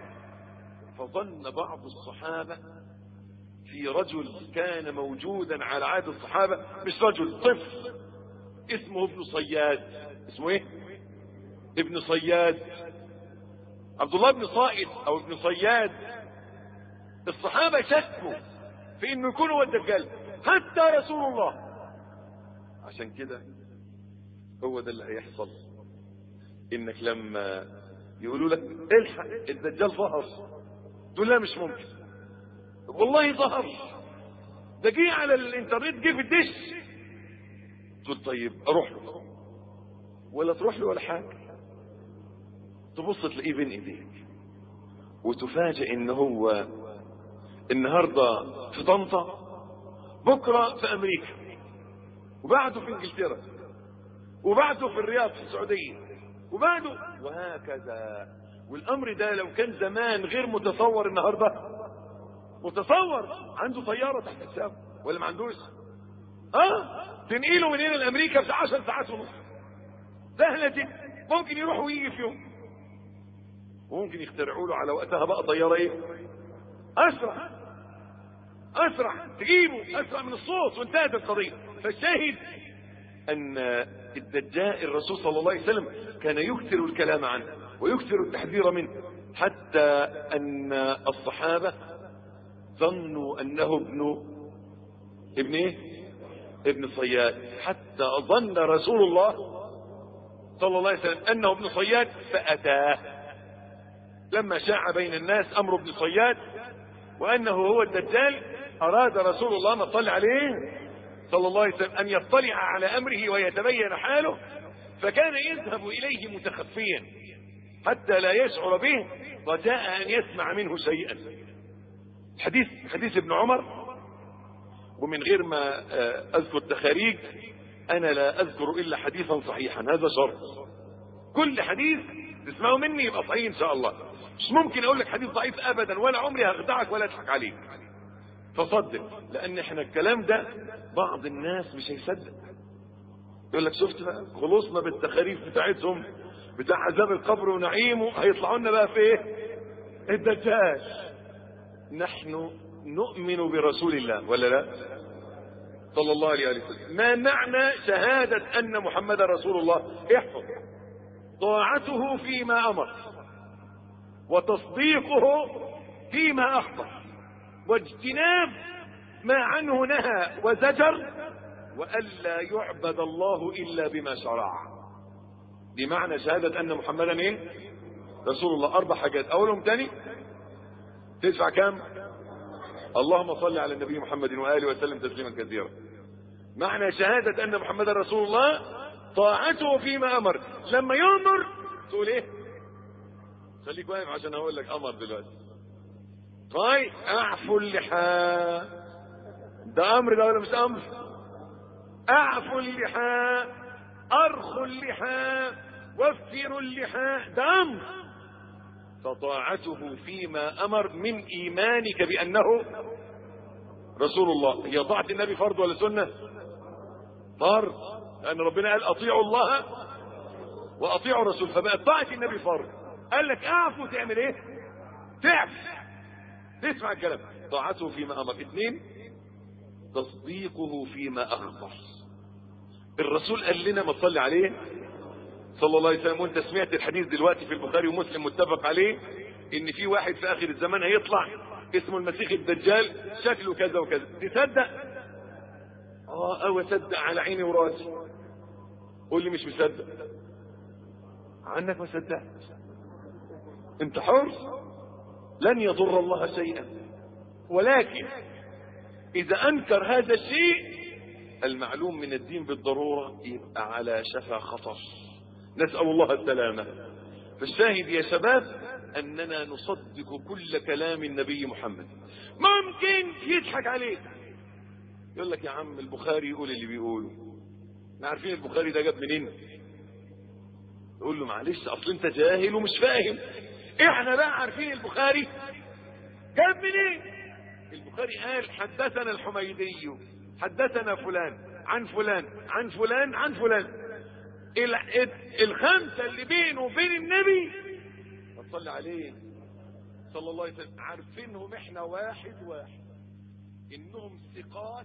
فظن بعض الصحابة في رجل كان موجودا على عهد الصحابة مش رجل طفل اسمه ابن صياد اسمه ايه ابن صياد عبد الله بن صائد او ابن صياد الصحابة شكوا في انه يكون هو الدجال حتى رسول الله عشان كده هو ده اللي هيحصل انك لما يقولوا لك الحق الدجال ظهر تقول لا مش ممكن والله ظهر ده جه على الانترنت جه في الدش تقول طيب اروح له ولا تروح له ولا حاجه تبص تلاقيه بين ايديك وتفاجئ ان هو النهارده في طنطا بكره في امريكا وبعده في انجلترا وبعده في الرياض في السعوديه وبعده وهكذا والامر ده لو كان زمان غير متصور النهارده متصور عنده طياره تحت السماء ولا ما عندوش اه تنقله من هنا لامريكا في 10 ساعات ونص سهله جدا ممكن يروح ويجي في يوم وممكن يخترعوا له على وقتها بقى طياره ايه اسرع اسرع تجيبه اسرع من الصوت وانتهت القضيه فالشاهد ان الدجال الرسول صلى الله عليه وسلم كان يكثر الكلام عنه ويكثر التحذير منه حتى أن الصحابة ظنوا أنه ابن ابن ايه ابن صياد حتى ظن رسول الله صلى الله عليه وسلم أنه ابن صياد فأتاه لما شاع بين الناس أمر ابن صياد وأنه هو الدجال أراد رسول الله ما صلى عليه صلى الله عليه وسلم أن يطلع على أمره ويتبين حاله فكان يذهب إليه متخفيا حتى لا يشعر به رجاء أن يسمع منه شيئا حديث حديث ابن عمر ومن غير ما أذكر تخاريج أنا لا أذكر إلا حديثا صحيحا هذا شرط كل حديث تسمعه مني يبقى صحيح إن شاء الله مش ممكن أقول لك حديث ضعيف أبدا ولا عمري هخدعك ولا أضحك عليك فصدق لأن احنا الكلام ده بعض الناس مش هيصدق يقول لك شفت بقى خلصنا بالتخاريف بتاعتهم بتاع عذاب القبر ونعيمه هيطلعوا لنا بقى في ايه الدجال نحن نؤمن برسول الله ولا لا صلى الله عليه وسلم ما معنى شهادة أن محمد رسول الله احفظ طاعته فيما أمر وتصديقه فيما أخبر واجتناب ما عنه نهى وزجر وألا يعبد الله إلا بما شرع بمعنى شهادة أن محمدا إيه؟ رسول الله أربع حاجات أولهم تاني تدفع كام اللهم صل على النبي محمد وآله وسلم تسليما كثيرا معنى شهادة أن محمدا رسول الله طاعته فيما أمر لما يأمر تقول إيه خليك واقف عشان أقول لك أمر دلوقتي طيب أعفوا اللحى ده أمر ده ولا مش أمر أعفوا اللحى أرخوا اللحى وفروا اللحى ده أمر فطاعته فيما أمر من إيمانك بأنه رسول الله هي طاعة النبي فرض ولا سنة فرض لأن ربنا قال أطيعوا الله وأطيعوا الرسول فبقت طاعة النبي فرض قال لك أعفو تعمل إيه تعف تسمع الكلام طاعته فيما أمر اثنين تصديقه فيما أخبر الرسول قال لنا ما تصلي عليه صلى الله عليه وسلم وانت سمعت الحديث دلوقتي في البخاري ومسلم متفق عليه ان في واحد في اخر الزمان هيطلع اسمه المسيح الدجال شكله كذا وكذا تصدق اه او اصدق على عيني وراسي قول لي مش مصدق عنك ما صدقت انت حر لن يضر الله شيئا ولكن اذا انكر هذا الشيء المعلوم من الدين بالضرورة يبقى على شفا خطر نسأل الله السلامة فالشاهد يا شباب أننا نصدق كل كلام النبي محمد ممكن يضحك عليك يقول لك يا عم البخاري يقول اللي بيقوله ما عارفين البخاري ده جاب منين يقول له معلش اصل انت جاهل ومش فاهم احنا بقى عارفين البخاري جاب منين البخاري قال حدثنا الحميدي حدثنا فلان عن فلان عن فلان عن فلان الخمسة اللي بينه وبين النبي صلى عليه صلى الله عليه وسلم عارفينهم احنا واحد واحد انهم ثقات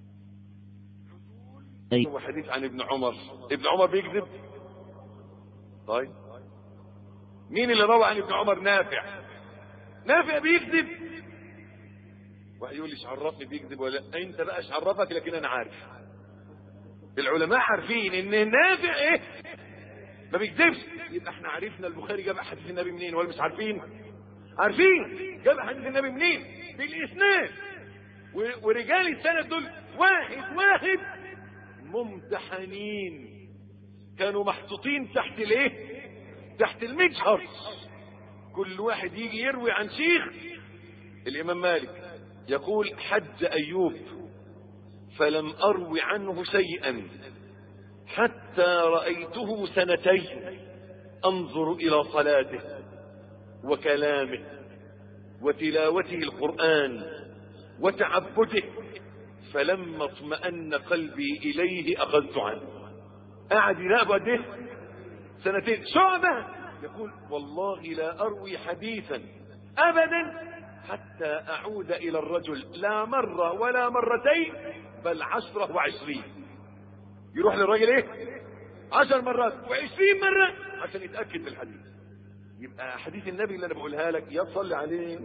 أي. هو حديث عن ابن عمر ابن عمر بيكذب طيب مين اللي روى عن ابن عمر نافع نافع بيكذب واحد يقول لي ايش عرفني بيكذب ولا لا انت بقى ايش عرفك لكن انا عارف العلماء عارفين ان نافع ايه ما بيكذبش يبقى احنا عرفنا البخاري جاب حديث النبي منين ولا مش عارفين عارفين جاب حديث النبي منين بالاسناد و- ورجال السند دول واحد واحد ممتحنين كانوا محطوطين تحت الايه تحت المجهر كل واحد يجي يروي عن شيخ الامام مالك يقول حج ايوب فلم اروي عنه شيئا حتى رايته سنتين انظر الى صلاته وكلامه وتلاوته القران وتعبده فلما اطمأن قلبي اليه اخذت عنه قعد يراقب قد ايه سنتين شعبه يقول والله لا اروي حديثا ابدا حتى اعود الى الرجل لا مره ولا مرتين بل عشره وعشرين يروح للراجل ايه عشر مرات وعشرين مرة عشان يتاكد من الحديث يبقى حديث النبي اللي انا بقولها لك يا تصلي عليه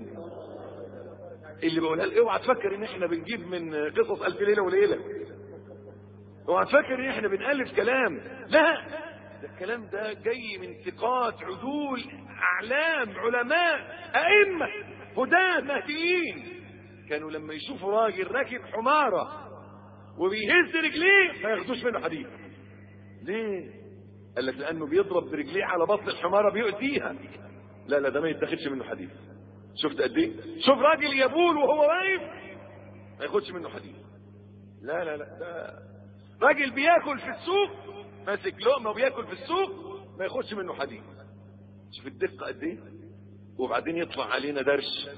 اللي بقولها لك اوعى تفكر ان احنا بنجيب من قصص الف ليله وليله اوعى تفكر ان احنا بنالف كلام لا ده الكلام ده جاي من ثقات عدول اعلام علماء ائمه هداه مهديين كانوا لما يشوفوا راجل راكب حماره وبيهز رجليه ما ياخدوش منه حديث ليه قال لك لانه بيضرب برجليه على بطن الحماره بيؤذيها لا لا ده ما يتاخدش منه حديث شفت قد ايه شوف راجل يبول وهو واقف ما ياخدش منه حديث لا لا لا ده راجل بياكل في السوق ماسك لقمه وبياكل في السوق ما ياخدش منه حديث شوف الدقه قد ايه وبعدين يطلع علينا درس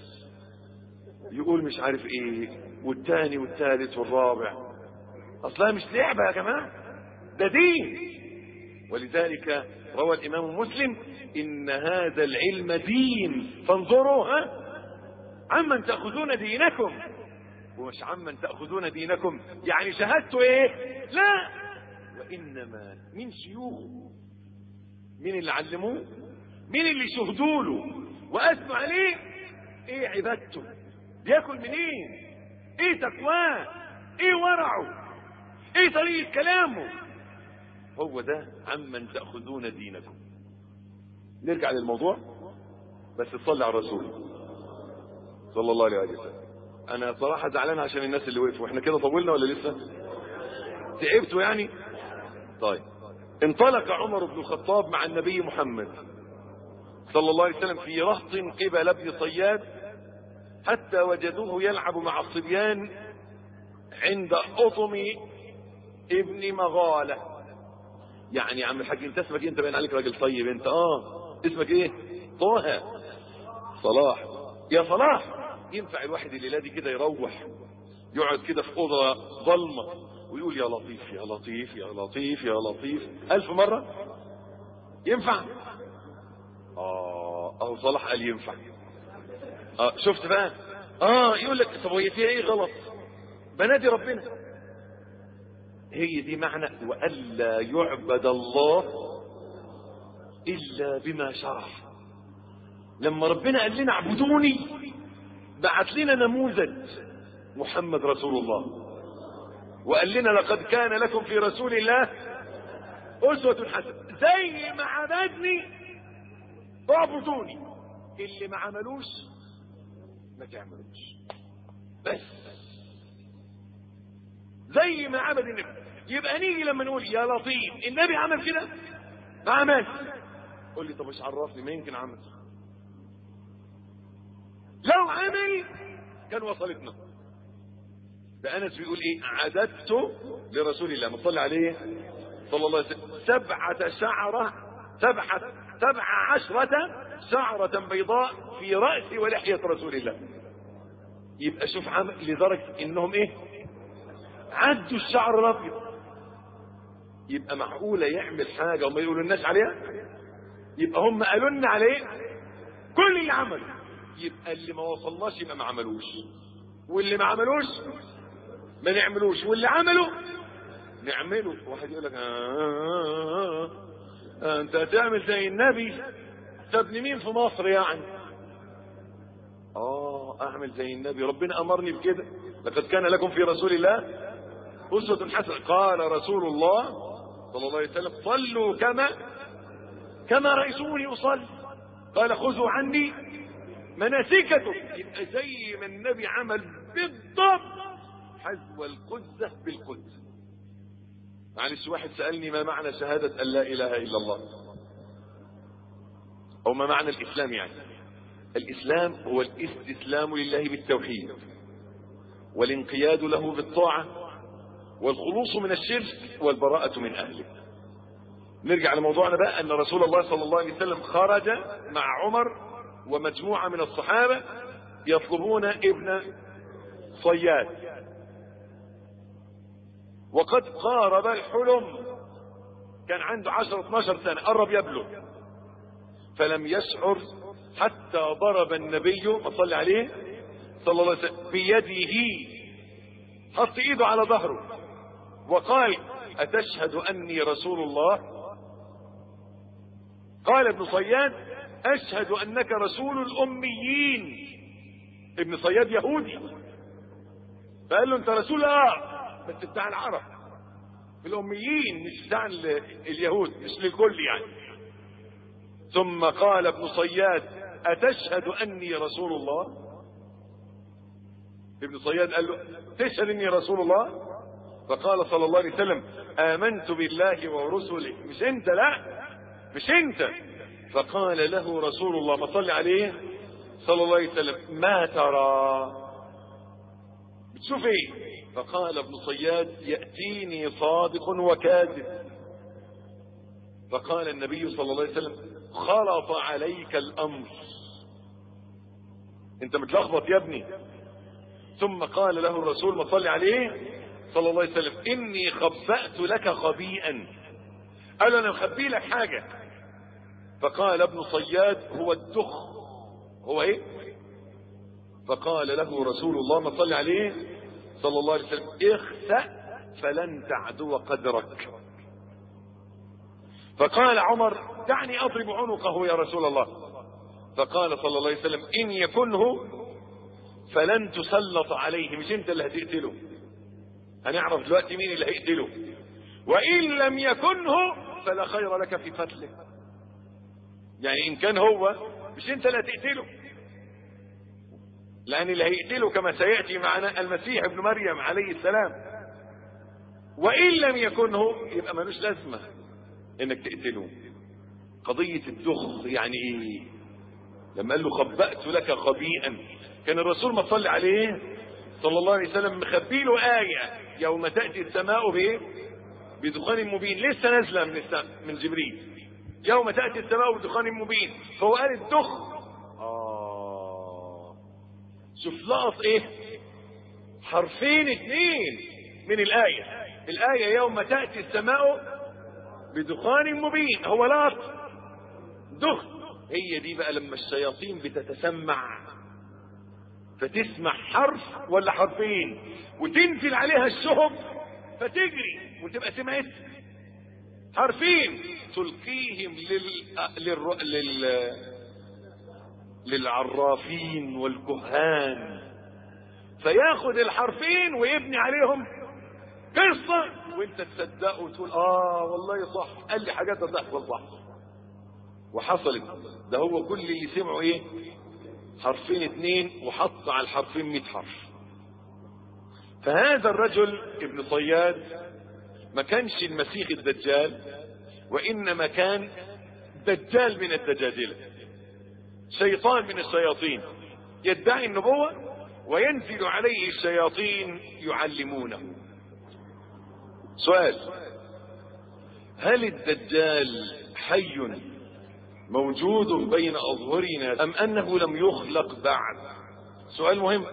يقول مش عارف ايه والتاني والتالت والرابع اصلها مش لعبه يا جماعه ده دين ولذلك روى الامام مسلم ان هذا العلم دين فانظروا ها عمن تاخذون دينكم ومش عمن تاخذون دينكم يعني شهادته ايه لا وانما من شيوخه مين اللي علموه مين اللي شهدوا له واثنوا عليه ايه عبادته بياكل منين ايه تقواه ايه ورعه ايه طريقه كلامه هو ده عمن تاخذون دينكم نرجع للموضوع بس تصلي على الرسول صلى الله عليه وسلم انا صراحه زعلان عشان الناس اللي وقفوا احنا كده طولنا ولا لسه تعبتوا يعني طيب انطلق عمر بن الخطاب مع النبي محمد صلى الله عليه وسلم في رهط قبل ابن صياد حتى وجدوه يلعب مع الصبيان عند أطم ابن مغالة يعني يا عم الحاج انت اسمك انت باين عليك راجل طيب انت اه اسمك ايه طه صلاح يا صلاح ينفع الواحد الليله دي كده يروح يقعد كده في اوضه ظلمه ويقول يا لطيف يا لطيف يا لطيف يا لطيف ألف مرة ينفع اه اهو صلاح قال ينفع اه شفت بقى اه يقول لك طب هي فيها ايه غلط بنادي ربنا هي دي معنى والا يعبد الله الا بما شرع لما ربنا قال لنا اعبدوني بعت لنا نموذج محمد رسول الله وقال لنا لقد كان لكم في رسول الله أسوة حسنة زي ما عبدني اعبدوني اللي ما عملوش ما تعملوش بس زي ما عمل النبي يبقى نيجي لما نقول يا لطيف النبي عمل كده ما عملش قول لي طب مش عرفني ما يمكن عمل لو عمل كان وصلتنا ده انس بيقول ايه عددت لرسول الله ما صلى عليه صلى الله عليه وسلم سبعة شعرة سبعة سبع عشرة شعرة بيضاء في رأس ولحية رسول الله يبقى شوف عمل لدرجة انهم ايه عدوا الشعر الابيض يبقى معقولة يعمل حاجة وما يقولوا الناس عليها يبقى هم قالوا لنا عليه كل اللي عمله يبقى اللي ما وصلناش يبقى ما عملوش واللي ما عملوش ما نعملوش واللي عمله نعمله واحد يقول لك آه آه آه آه انت هتعمل زي النبي ابن مين في مصر يعني اه اعمل زي النبي ربنا امرني بكده لقد كان لكم في رسول الله اسوة حسنة قال رسول الله صلى الله عليه وسلم صلوا كما كما رأيتوني اصلي قال خذوا عني مناسككم يبقى زي ما النبي عمل بالضبط حذو القزة بالقدس معلش واحد سألني ما معنى شهادة أن لا إله إلا الله أو ما معنى الإسلام يعني الإسلام هو الاستسلام لله بالتوحيد والانقياد له بالطاعة والخلوص من الشرك والبراءة من أهله نرجع لموضوعنا بقى أن رسول الله صلى الله عليه وسلم خرج مع عمر ومجموعة من الصحابة يطلبون ابن صياد وقد قارب الحلم كان عنده عشر 12 سنة قرب يبلغ فلم يشعر حتى ضرب النبي صلى عليه صلى الله عليه وسلم بيده حط ايده على ظهره وقال اتشهد اني رسول الله قال ابن صياد اشهد انك رسول الاميين ابن صياد يهودي فقال له انت رسول اه بس بتاع العرب الاميين مش بتاع اليهود مش للكل يعني ثم قال ابن صياد اتشهد اني رسول الله ابن صياد قال له تشهد اني رسول الله فقال صلى الله عليه وسلم امنت بالله ورسله مش انت لا مش انت فقال له رسول الله ما صلي عليه صلى الله عليه وسلم ما ترى بتشوف ايه فقال ابن صياد يأتيني صادق وكاذب فقال النبي صلى الله عليه وسلم خلط عليك الامر انت متلخبط يا ابني ثم قال له الرسول ما صلي عليه صلى الله عليه وسلم اني خبأت لك خبيئا قال انا مخبي لك حاجة فقال ابن صياد هو الدخ هو ايه فقال له رسول الله ما صلي عليه صلى الله عليه وسلم اخسأ فلن تعدو قدرك فقال عمر دعني اضرب عنقه يا رسول الله فقال صلى الله عليه وسلم ان يكنه فلن تسلط عليه مش انت اللي هتقتله هنعرف دلوقتي مين اللي هيقتله وان لم يكنه فلا خير لك في قتله يعني ان كان هو مش انت اللي هتقتله لان اللي هيقتله كما سياتي معنا المسيح ابن مريم عليه السلام وان لم يكنه يبقى ملوش لازمه انك تقتله قضيه الدخ يعني ايه لما قال له خبأت لك خبيئا كان الرسول ما صلي عليه صلى الله عليه وسلم مخبي له آية يوم تأتي السماء بإيه؟ بدخان مبين لسه نازلة من السماء من جبريل يوم تأتي السماء بدخان مبين فهو قال الدخ آه شوف لقط إيه؟ حرفين اثنين من الآية الآية يوم تأتي السماء بدخان مبين هو لقط دخ هي دي بقى لما الشياطين بتتسمع فتسمع حرف ولا حرفين وتنزل عليها الشهب فتجري وتبقى سمعت حرفين تلقيهم لل... لل... لل... للعرافين والكهان فياخد الحرفين ويبني عليهم قصة وانت تصدقه وتقول اه والله صح قال لي حاجات هتحصل صح وحصلت ده هو كل اللي سمعه ايه حرفين اتنين وحط على الحرفين مئة حرف فهذا الرجل ابن صياد ما كانش المسيح الدجال وانما كان دجال من الدجاجلة شيطان من الشياطين يدعي النبوة وينزل عليه الشياطين يعلمونه سؤال هل الدجال حي موجود بين أظهرنا أم أنه لم يخلق بعد سؤال مهم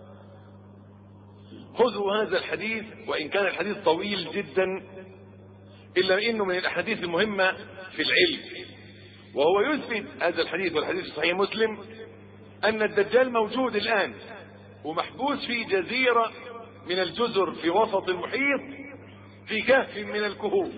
خذوا هذا الحديث وإن كان الحديث طويل جدا إلا أنه من الأحاديث المهمة في العلم وهو يثبت هذا الحديث والحديث صحيح مسلم أن الدجال موجود الآن ومحبوس في جزيرة من الجزر في وسط المحيط في كهف من الكهوف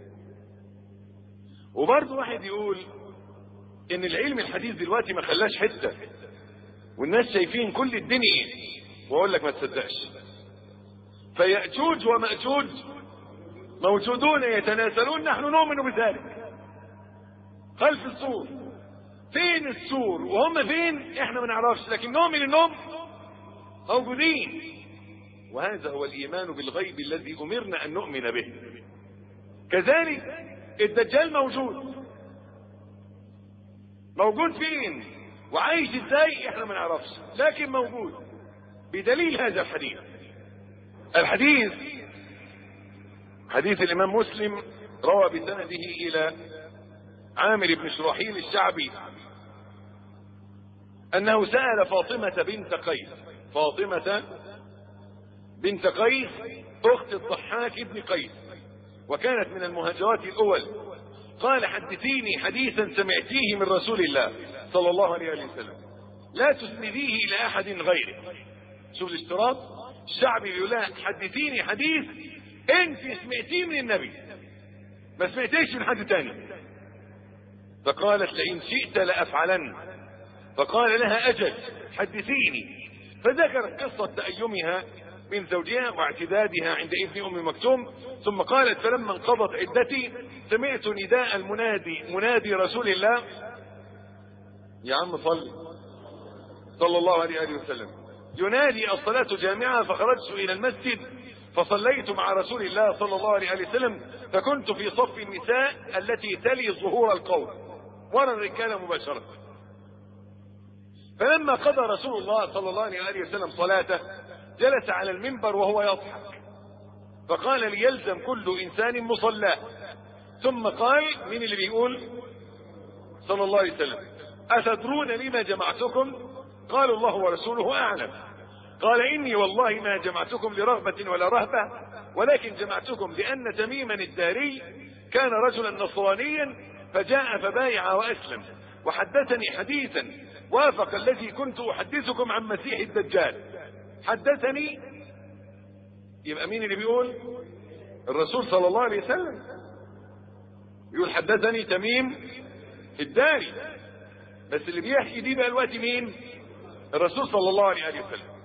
وبرضه واحد يقول ان العلم الحديث دلوقتي ما خلاش حته والناس شايفين كل الدنيا واقول لك ما تصدقش فيأجوج ومأجوج موجودون يتناسلون نحن نؤمن بذلك خلف السور فين السور وهم فين احنا ما نعرفش لكن نؤمن انهم موجودين وهذا هو الايمان بالغيب الذي امرنا ان نؤمن به كذلك الدجال موجود موجود فين وعايش ازاي احنا ما نعرفش لكن موجود بدليل هذا الحديث الحديث حديث الامام مسلم روى بسنده الى عامر بن شراحيل الشعبي انه سأل فاطمة بنت قيس فاطمة بنت قيس اخت الضحاك بن قيس وكانت من المهاجرات الاول قال حدثيني حديثا سمعتيه من رسول الله صلى الله عليه وسلم لا تسنديه الى احد غيره شوف الاشتراط الشعبي بيقول لها حدثيني حديث انت سمعتيه من النبي ما سمعتيش من حد تاني فقالت لئن شئت لأفعلن فقال لها أجل حدثيني فذكرت قصة تأيمها من زوجها واعتدادها عند ابن أم مكتوم ثم قالت فلما انقضت عدتي سمعت نداء المنادي منادي رسول الله يا عم صل صلى الله عليه وآله وسلم ينادي الصلاة جامعة فخرجت إلى المسجد فصليت مع رسول الله صلى الله عليه وسلم فكنت في صف النساء التي تلي ظهور القوم ورا الرجال مباشرة فلما قضى رسول الله صلى الله عليه وسلم صلاته جلس على المنبر وهو يضحك فقال ليلزم كل انسان مصلاه ثم قال مين اللي بيقول صلى الله عليه وسلم اتدرون لما جمعتكم قالوا الله ورسوله اعلم قال اني والله ما جمعتكم لرغبة ولا رهبة ولكن جمعتكم لان تميما الداري كان رجلا نصرانيا فجاء فبايع واسلم وحدثني حديثا وافق الذي كنت احدثكم عن مسيح الدجال حدثني يبقى مين اللي بيقول الرسول صلى الله عليه وسلم يقول حدثني تميم الداري بس اللي بيحكي دي بقى الوقت مين الرسول صلى الله عليه وسلم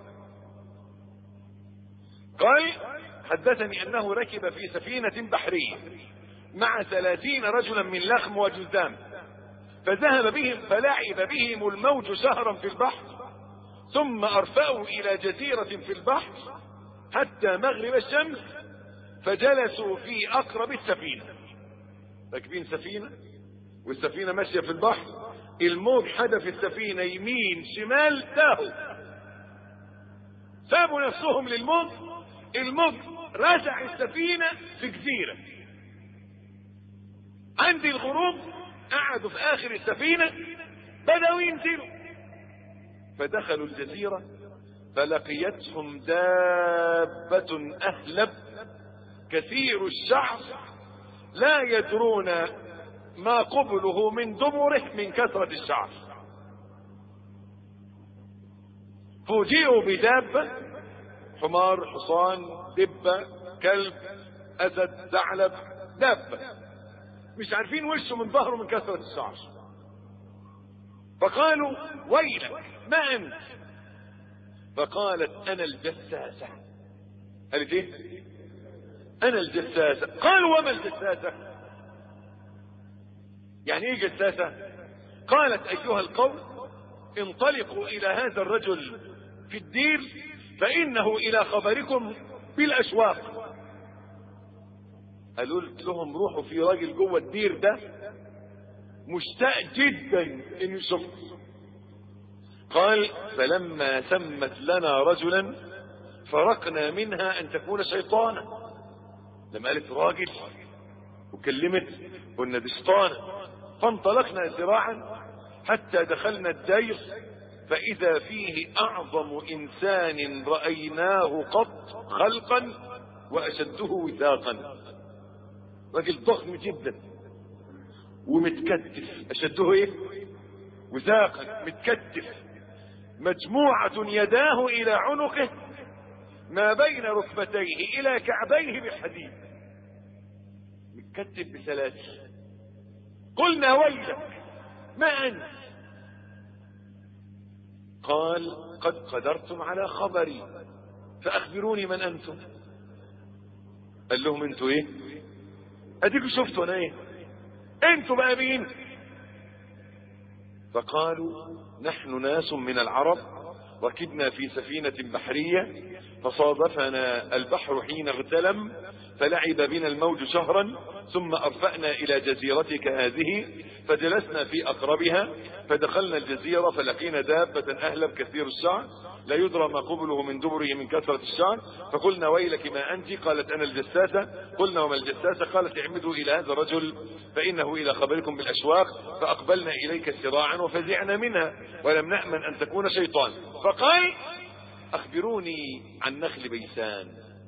قال حدثني انه ركب في سفينة بحرية مع ثلاثين رجلا من لخم وجذام فذهب بهم فلعب بهم الموج شهرا في البحر ثم ارفأوا الى جزيرة في البحر حتى مغرب الشمس فجلسوا في اقرب السفينة راكبين سفينة والسفينة ماشية في البحر الموج حدف السفينة يمين شمال تاهوا سابوا نفسهم للموج الموج رزع السفينة في جزيرة عند الغروب قعدوا في اخر السفينة بدأوا ينزلوا فدخلوا الجزيرة فلقيتهم دابة اهلب كثير الشعر لا يدرون ما قبله من دبره من كثرة الشعر فوجئوا بدابة حمار حصان دبة كلب اسد ثعلب دابة مش عارفين وشه من ظهره من كثرة الشعر فقالوا ويلك ما انت فقالت انا الجساسة قالت ايه انا الجساسة قالوا وما الجساسة يعني ايه جساسة قالت ايها القوم انطلقوا الى هذا الرجل في الدير فانه الى خبركم بالاشواق قالوا لهم روحوا في راجل جوه الدير ده مشتاق جدا ان يشوفه قال فلما سمت لنا رجلا فرقنا منها ان تكون شيطانا لما قالت راجل وكلمت قلنا دي شيطانه فانطلقنا ذراعا حتى دخلنا الدير فاذا فيه اعظم انسان رايناه قط خلقا واشده وثاقا راجل ضخم جدا ومتكتف اشده ايه وثاقا متكتف مجموعة يداه الى عنقه ما بين ركبتيه الى كعبيه بحديد متكتف بسلاسل قلنا ويلك ما انت قال قد قدرتم على خبري فاخبروني من انتم قال لهم انتوا ايه اديكوا شفتوا انا ايه انتوا بقى مين فقالوا نحن ناس من العرب ركبنا في سفينة بحرية فصادفنا البحر حين اغتلم فلعب بنا الموج شهرا ثم أرفأنا إلى جزيرتك هذه فجلسنا في أقربها فدخلنا الجزيرة فلقينا دابة أهلب كثير الشعر لا يدرى ما قبله من دبره من كثرة الشعر فقلنا ويلك ما أنت قالت أنا الجساسة قلنا وما الجساسة قالت اعمدوا إلى هذا الرجل فإنه إلى خبركم بالأشواق فأقبلنا إليك سراعا وفزعنا منها ولم نأمن أن تكون شيطان فقال أخبروني عن نخل بيسان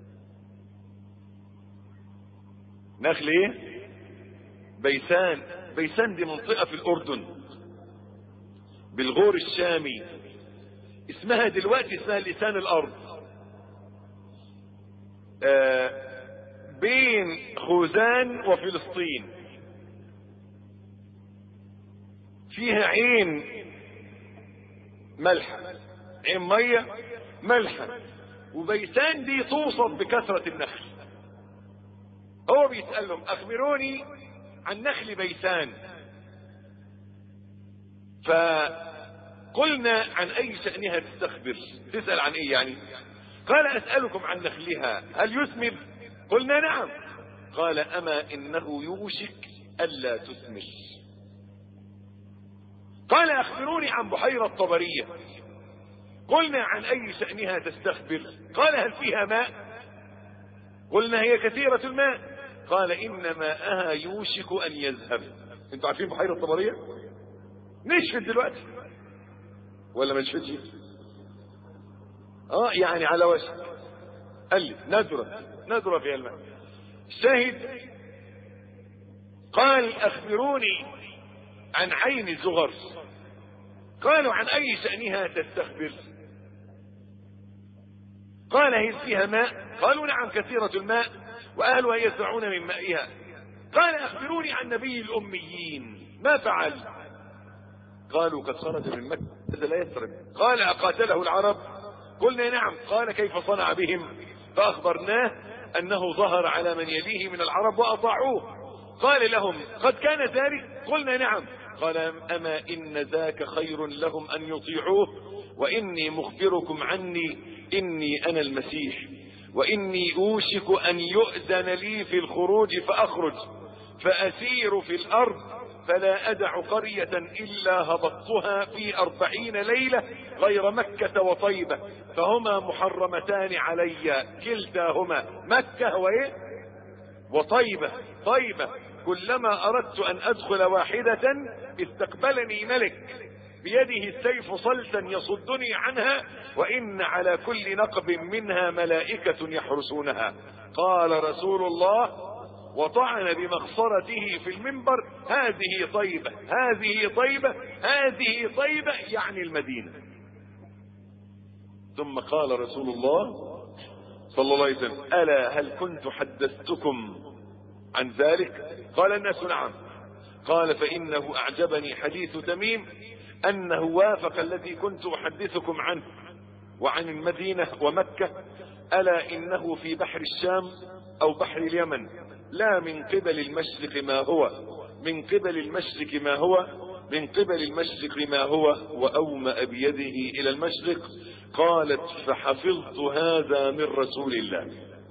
نخل ايه بيسان بيسان دي منطقة في الأردن بالغور الشامي اسمها دلوقتي اسمها لسان الأرض آه بين خوزان وفلسطين فيها عين ملحة عين مية ملحة وبيسان دي توصف بكثرة النخل هو بيسألهم أخبروني عن نخل بيسان فقلنا عن أي شأنها تستخبر تسأل عن إيه يعني قال أسألكم عن نخلها هل يثمر قلنا نعم قال أما إنه يوشك ألا تثمر قال أخبروني عن بحيرة طبرية قلنا عن أي شأنها تستخبر قال هل فيها ماء قلنا هي كثيرة الماء قال إن ماءها يوشك أن يذهب انتوا عارفين بحيرة طبرية نشفت دلوقتي ولا ما نشفتش اه يعني على وشك قال لي ندرة ندرة في الماء شاهد قال اخبروني عن عين الزغر قالوا عن اي شأنها تستخبر قال هل فيها ماء قالوا نعم كثيرة الماء واهلها يسعون من مائها قال اخبروني عن نبي الاميين ما فعل قالوا قد خرج من مكة لا يسرب قال اقاتله العرب قلنا نعم قال كيف صنع بهم فاخبرناه انه ظهر على من يليه من العرب واطاعوه قال لهم قد كان ذلك قلنا نعم قال اما ان ذاك خير لهم ان يطيعوه واني مخبركم عني اني انا المسيح واني اوشك ان يؤذن لي في الخروج فاخرج فاسير في الارض فلا ادع قرية الا هبطتها في اربعين ليلة غير مكة وطيبة فهما محرمتان علي كلتاهما مكة وايه وطيبة طيبة كلما اردت ان ادخل واحدة استقبلني ملك بيده السيف صلتا يصدني عنها وان على كل نقب منها ملائكة يحرسونها قال رسول الله وطعن بمخصرته في المنبر هذه طيبة هذه طيبة هذه طيبة يعني المدينة ثم قال رسول الله صلى الله عليه وسلم ألا هل كنت حدثتكم عن ذلك قال الناس نعم قال فإنه أعجبني حديث تميم أنه وافق الذي كنت أحدثكم عنه وعن المدينة ومكة ألا إنه في بحر الشام أو بحر اليمن لا من قبل المشرق ما هو من قبل المشرق ما هو من قبل المشرق ما هو وأومأ بيده إلى المشرق قالت فحفظت هذا من رسول الله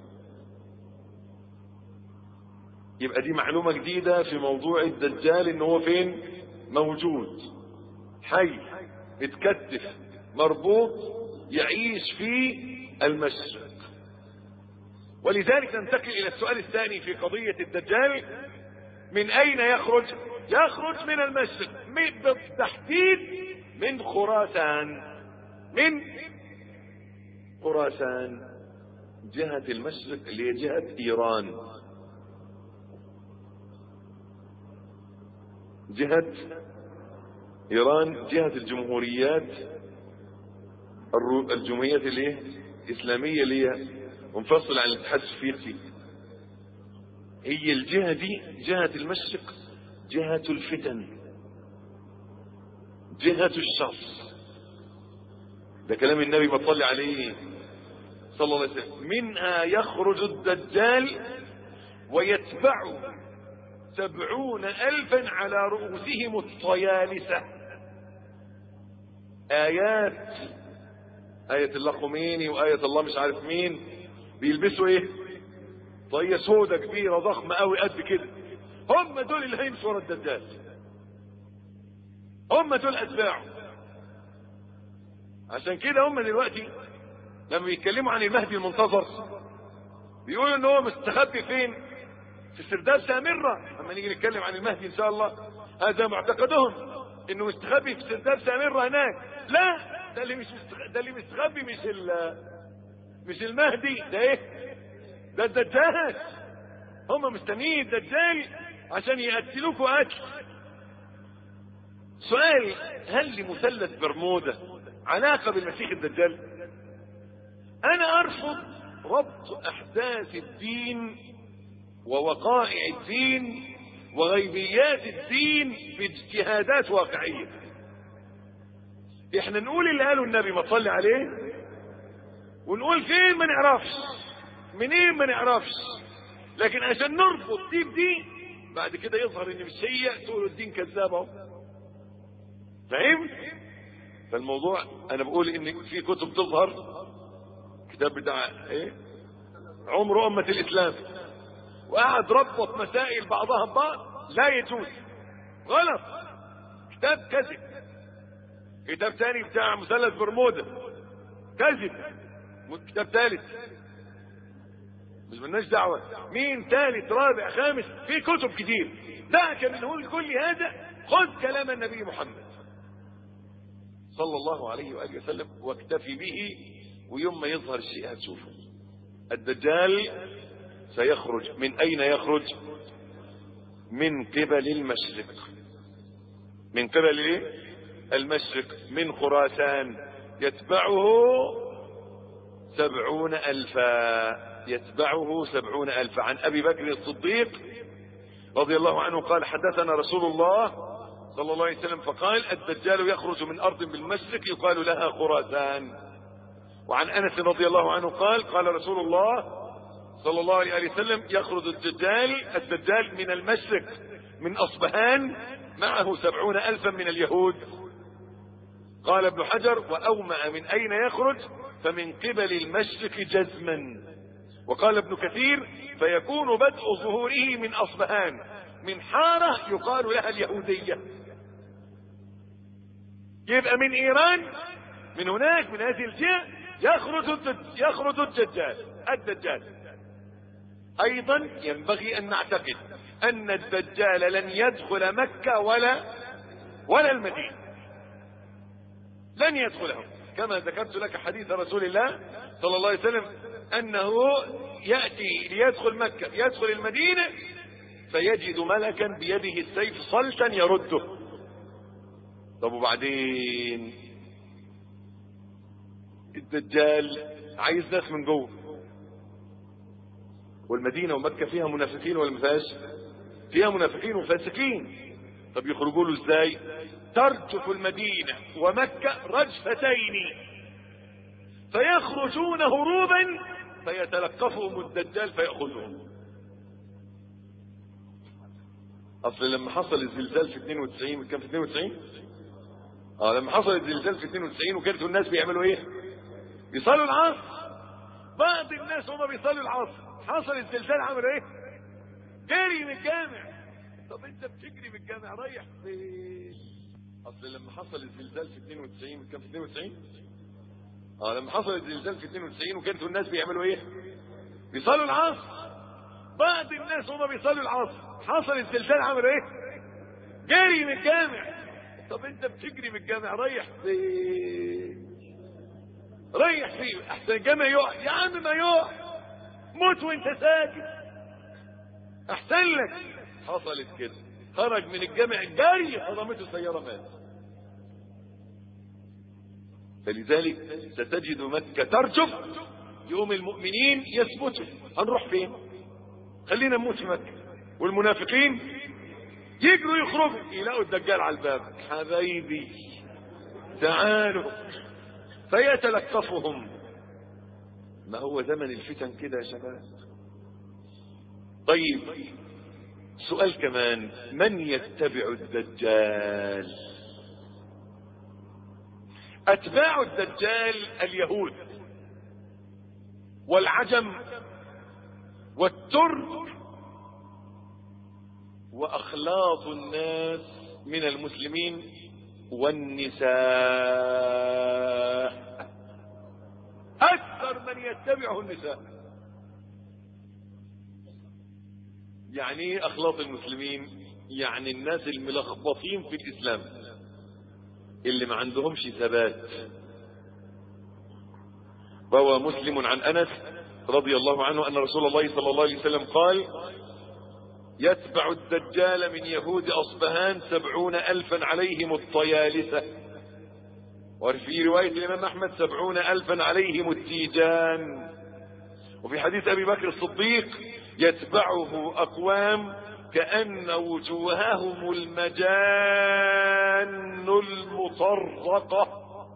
يبقى دي معلومة جديدة في موضوع الدجال ان هو فين موجود حي متكتف مربوط يعيش في المشرق ولذلك ننتقل الى السؤال الثاني في قضية الدجال من اين يخرج يخرج من المشرق بالتحديد من خراسان من خراسان جهة المشرق اللي هي جهة ايران جهة ايران جهة الجمهوريات الجمهوريات اللي هي الاسلامية اللي هي منفصلة عن الاتحاد السوفيتي هي الجهة دي جهة المشرق جهة الفتن جهة الشر ده كلام النبي ما صلى عليه صلى الله عليه وسلم منها يخرج الدجال ويتبعه سبعون ألفا على رؤوسهم الطيالسة آيات آية الله خميني وآية الله مش عارف مين بيلبسوا ايه طاقية سودة كبيرة ضخمة قوي قد كده هم دول اللي هيمشوا ورا الدجال هم دول اتباعه عشان كده هم دلوقتي لما بيتكلموا عن المهدي المنتظر بيقولوا ان هو مستخبي فين في سرداب سامرة اما نيجي نتكلم عن المهدي ان شاء الله هذا معتقدهم انه مستخبي في سرداب سامرة هناك لا ده اللي مش مستخ... ده اللي مستخبي مش ال... مش المهدي ده ايه ده الدجال هم مستنيين الدجال عشان يقتلوكوا قتل سؤال هل لمثلث برمودا علاقة بالمسيح الدجال انا ارفض ربط احداث الدين ووقائع الدين وغيبيات الدين باجتهادات واقعية احنا نقول اللي قاله النبي ما تصلي عليه ونقول فين ما نعرفش منين ما نعرفش لكن عشان نربط دي بدي بعد كده يظهر ان مش هي تقولوا الدين كذاب اهو فهمت فالموضوع انا بقول ان في كتب تظهر كتاب بتاع ايه عمر امه الاسلام وقعد ربط مسائل بعضها ببعض لا يجوز غلط كتاب كذب كتاب تاني بتاع مثلث برمودا كذب كتاب ثالث مش ملناش دعوة مين ثالث رابع خامس في كتب كتير دعك من هو كل هذا خذ كلام النبي محمد صلى الله عليه وآله وسلم واكتفي به ويوم ما يظهر الشيء هتشوفه الدجال سيخرج من أين يخرج من قبل المشرق من قبل ايه المشرق من خراسان يتبعه سبعون ألفا يتبعه سبعون ألفا عن أبي بكر الصديق رضي الله عنه قال حدثنا رسول الله صلى الله عليه وسلم فقال الدجال يخرج من أرض بالمشرق يقال لها خراسان وعن أنس رضي الله عنه قال قال رسول الله صلى الله عليه وسلم يخرج الدجال الدجال من المشرق من أصبهان معه سبعون ألفا من اليهود قال ابن حجر وأومأ من أين يخرج فمن قبل المشرق جزما وقال ابن كثير فيكون بدء ظهوره من أصبهان من حارة يقال لها اليهودية يبقى من إيران من هناك من هذه الجهة يخرج يخرج الدجال الدجال أيضا ينبغي أن نعتقد أن الدجال لن يدخل مكة ولا ولا المدينة لن يدخلهم كما ذكرت لك حديث رسول الله صلى الله عليه وسلم أنه يأتي ليدخل مكة يدخل المدينة فيجد ملكا بيده السيف صلتا يرده طب وبعدين الدجال عايز ناس من جوه والمدينة ومكة فيها منافقين ولا مفيهاش فيها منافقين وفاسقين طب يخرجوا له ازاي ترجف المدينة ومكة رجفتين فيخرجون هروبا فيتلقفهم الدجال فيأخذهم اصل لما حصل الزلزال في 92 كان في 92 اه لما حصل الزلزال في 92 وكانت الناس بيعملوا ايه بيصلوا العصر بعض الناس هم بيصلوا العصر حصل الزلزال عملوا ايه جري من الجامع طب انت بتجري من الجامع رايح فين اصل لما حصل الزلزال في 92 كان في 92 اه لما حصل الزلزال في 92 وكانت الناس بيعملوا ايه بيصلوا العصر بعض الناس هم بيصلوا العصر حصل الزلزال عملوا ايه جري من الجامع طب انت بتجري من الجامع رايح فين رايح فين احسن الجامع يقع يا عم ما يقع موت وانت ساكت احسن لك حصلت كده خرج من الجامع جري هضمته سيارة مات فلذلك ستجد مكة ترجف يوم المؤمنين يثبتوا هنروح فين خلينا نموت في مكة والمنافقين يجروا يخرجوا يلاقوا الدجال على الباب حبايبي تعالوا فيتلقفهم ما هو زمن الفتن كده يا شباب طيب سؤال كمان من يتبع الدجال اتباع الدجال اليهود والعجم والترك واخلاط الناس من المسلمين والنساء اكثر من يتبعه النساء يعني ايه اخلاط المسلمين يعني الناس الملخبطين في الاسلام اللي ما عندهمش ثبات روى مسلم عن انس رضي الله عنه ان رسول الله صلى الله عليه وسلم قال يتبع الدجال من يهود اصبهان سبعون الفا عليهم الطيالسة وفي رواية الامام احمد سبعون الفا عليهم التيجان وفي حديث ابي بكر الصديق يتبعه اقوام كأن وجوههم المجان المطرقة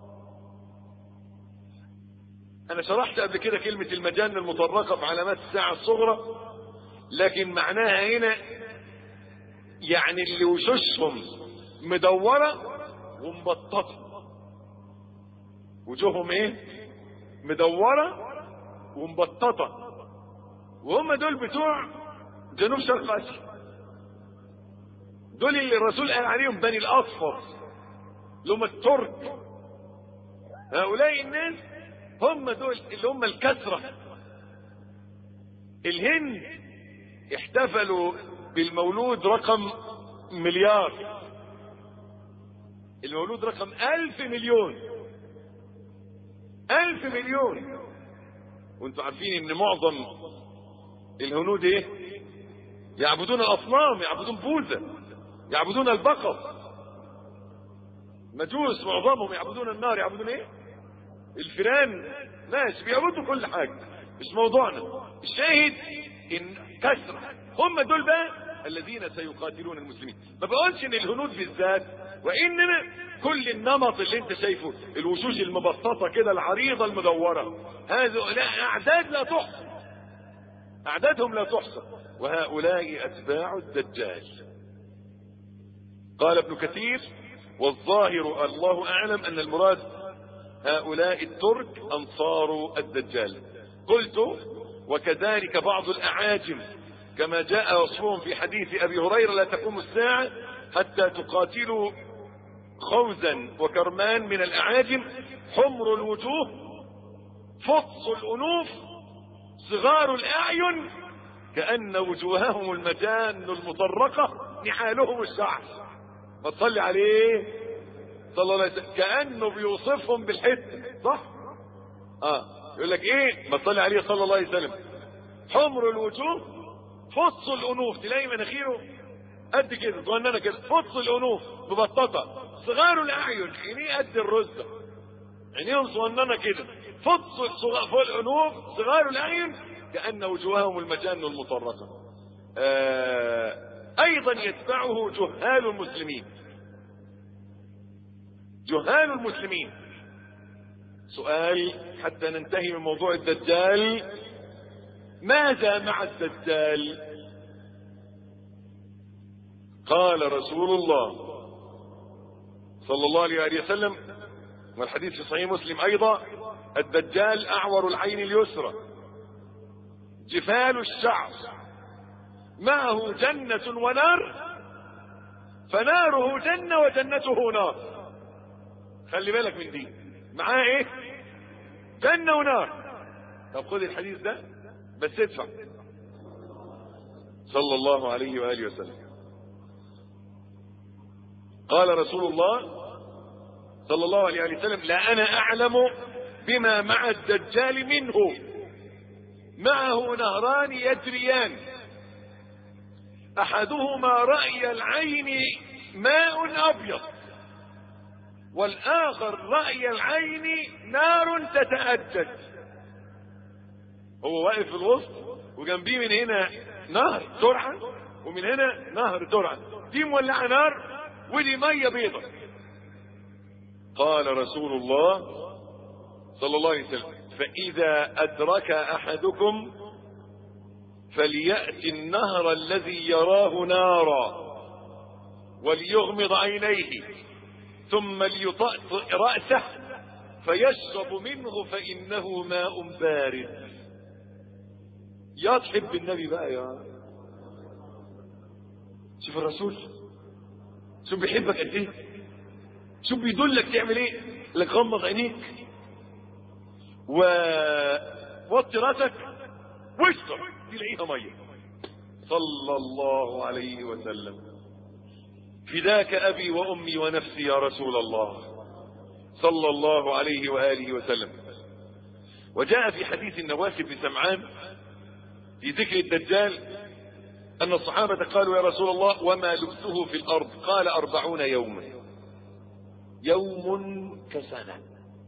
أنا شرحت قبل كده كلمة المجان المطرقة في علامات الساعة الصغرى لكن معناها هنا يعني اللي وشوشهم مدورة ومبططة وجوههم ايه مدورة ومبططة وهم دول بتوع جنوب شرق اسيا دول اللي الرسول قال عليهم بني الاصفر اللي هم الترك هؤلاء الناس هم دول اللي هم الكثرة الهند احتفلوا بالمولود رقم مليار المولود رقم ألف مليون ألف مليون وانتوا عارفين ان معظم الهنود ايه يعبدون الاصنام يعبدون بوذا يعبدون البقر مجوس معظمهم يعبدون النار يعبدون ايه الفيران ماشي بيعبدوا كل حاجة مش موضوعنا الشاهد ان كسرة هم دول بقى الذين سيقاتلون المسلمين ما بقولش ان الهنود بالذات وانما كل النمط اللي انت شايفه الوشوش المبسطة كده العريضة المدورة هذا اعداد لا تحصى اعدادهم لا تحصى وهؤلاء اتباع الدجال قال ابن كثير والظاهر الله اعلم ان المراد هؤلاء الترك انصار الدجال قلت وكذلك بعض الاعاجم كما جاء وصفهم في حديث ابي هريره لا تقوم الساعه حتى تقاتلوا خوزا وكرمان من الاعاجم حمر الوجوه فطس الانوف صغار الاعين كان وجوههم المجان المطرقه نحالهم الشعر ما تصلي عليه صلى الله عليه وسلم كانه بيوصفهم بالحته صح اه يقول لك ايه ما تصلي عليه صلى الله عليه وسلم حمر الوجوه فص الانوف تلاقي مناخيره قد كده صغننه كده فص الانوف مبططه صغار الاعين عينيه قد الرزه عينيهم صغننه كده فص فوق الانوف صغار الاعين كان وجوههم المجان المطرقه آه ايضا يتبعه جهال المسلمين جهال المسلمين سؤال حتى ننتهي من موضوع الدجال ماذا مع الدجال قال رسول الله صلى الله عليه وسلم والحديث في صحيح مسلم ايضا الدجال اعور العين اليسرى جفال الشعر معه جنة ونار فناره جنة وجنته نار خلي بالك من دي معاه ايه جنة ونار طب خد الحديث ده بس ادفع صلى الله عليه وآله وسلم قال رسول الله صلى الله عليه وسلم لا أنا أعلم بما مع الدجال منه معه نهران يجريان أحدهما رأي العين ماء أبيض والآخر رأي العين نار تتأجج هو واقف في الوسط وجنبيه من هنا نهر ترعة ومن هنا نهر ترعة دي مولعة نار ودي مية بيضة قال رسول الله صلى الله عليه وسلم فإذا أدرك أحدكم فليأتي النهر الذي يراه نارا وليغمض عينيه ثم ليطأطئ رأسه فيشرب منه فإنه ماء بارد يا تحب النبي بقى يا شوف الرسول شوف بيحبك قد ايه شوف بيدلك تعمل ايه لك غمض عينيك و وطي راسك واشرب تلاقيها ميه صلى الله عليه وسلم فداك ابي وامي ونفسي يا رسول الله صلى الله عليه واله وسلم وجاء في حديث النواس بن سمعان في ذكر الدجال أن الصحابة قالوا يا رسول الله وما لبثه في الأرض قال أربعون يوما يوم كسنة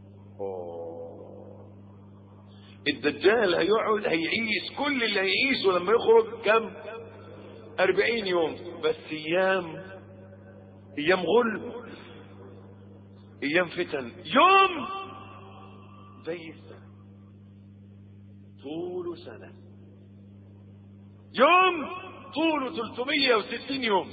أوه. الدجال هيقعد هيعيش كل اللي هيعيشه لما يخرج كم أربعين يوم بس أيام أيام غل أيام فتن يوم زي السنة طول سنة يوم طوله 360 يوم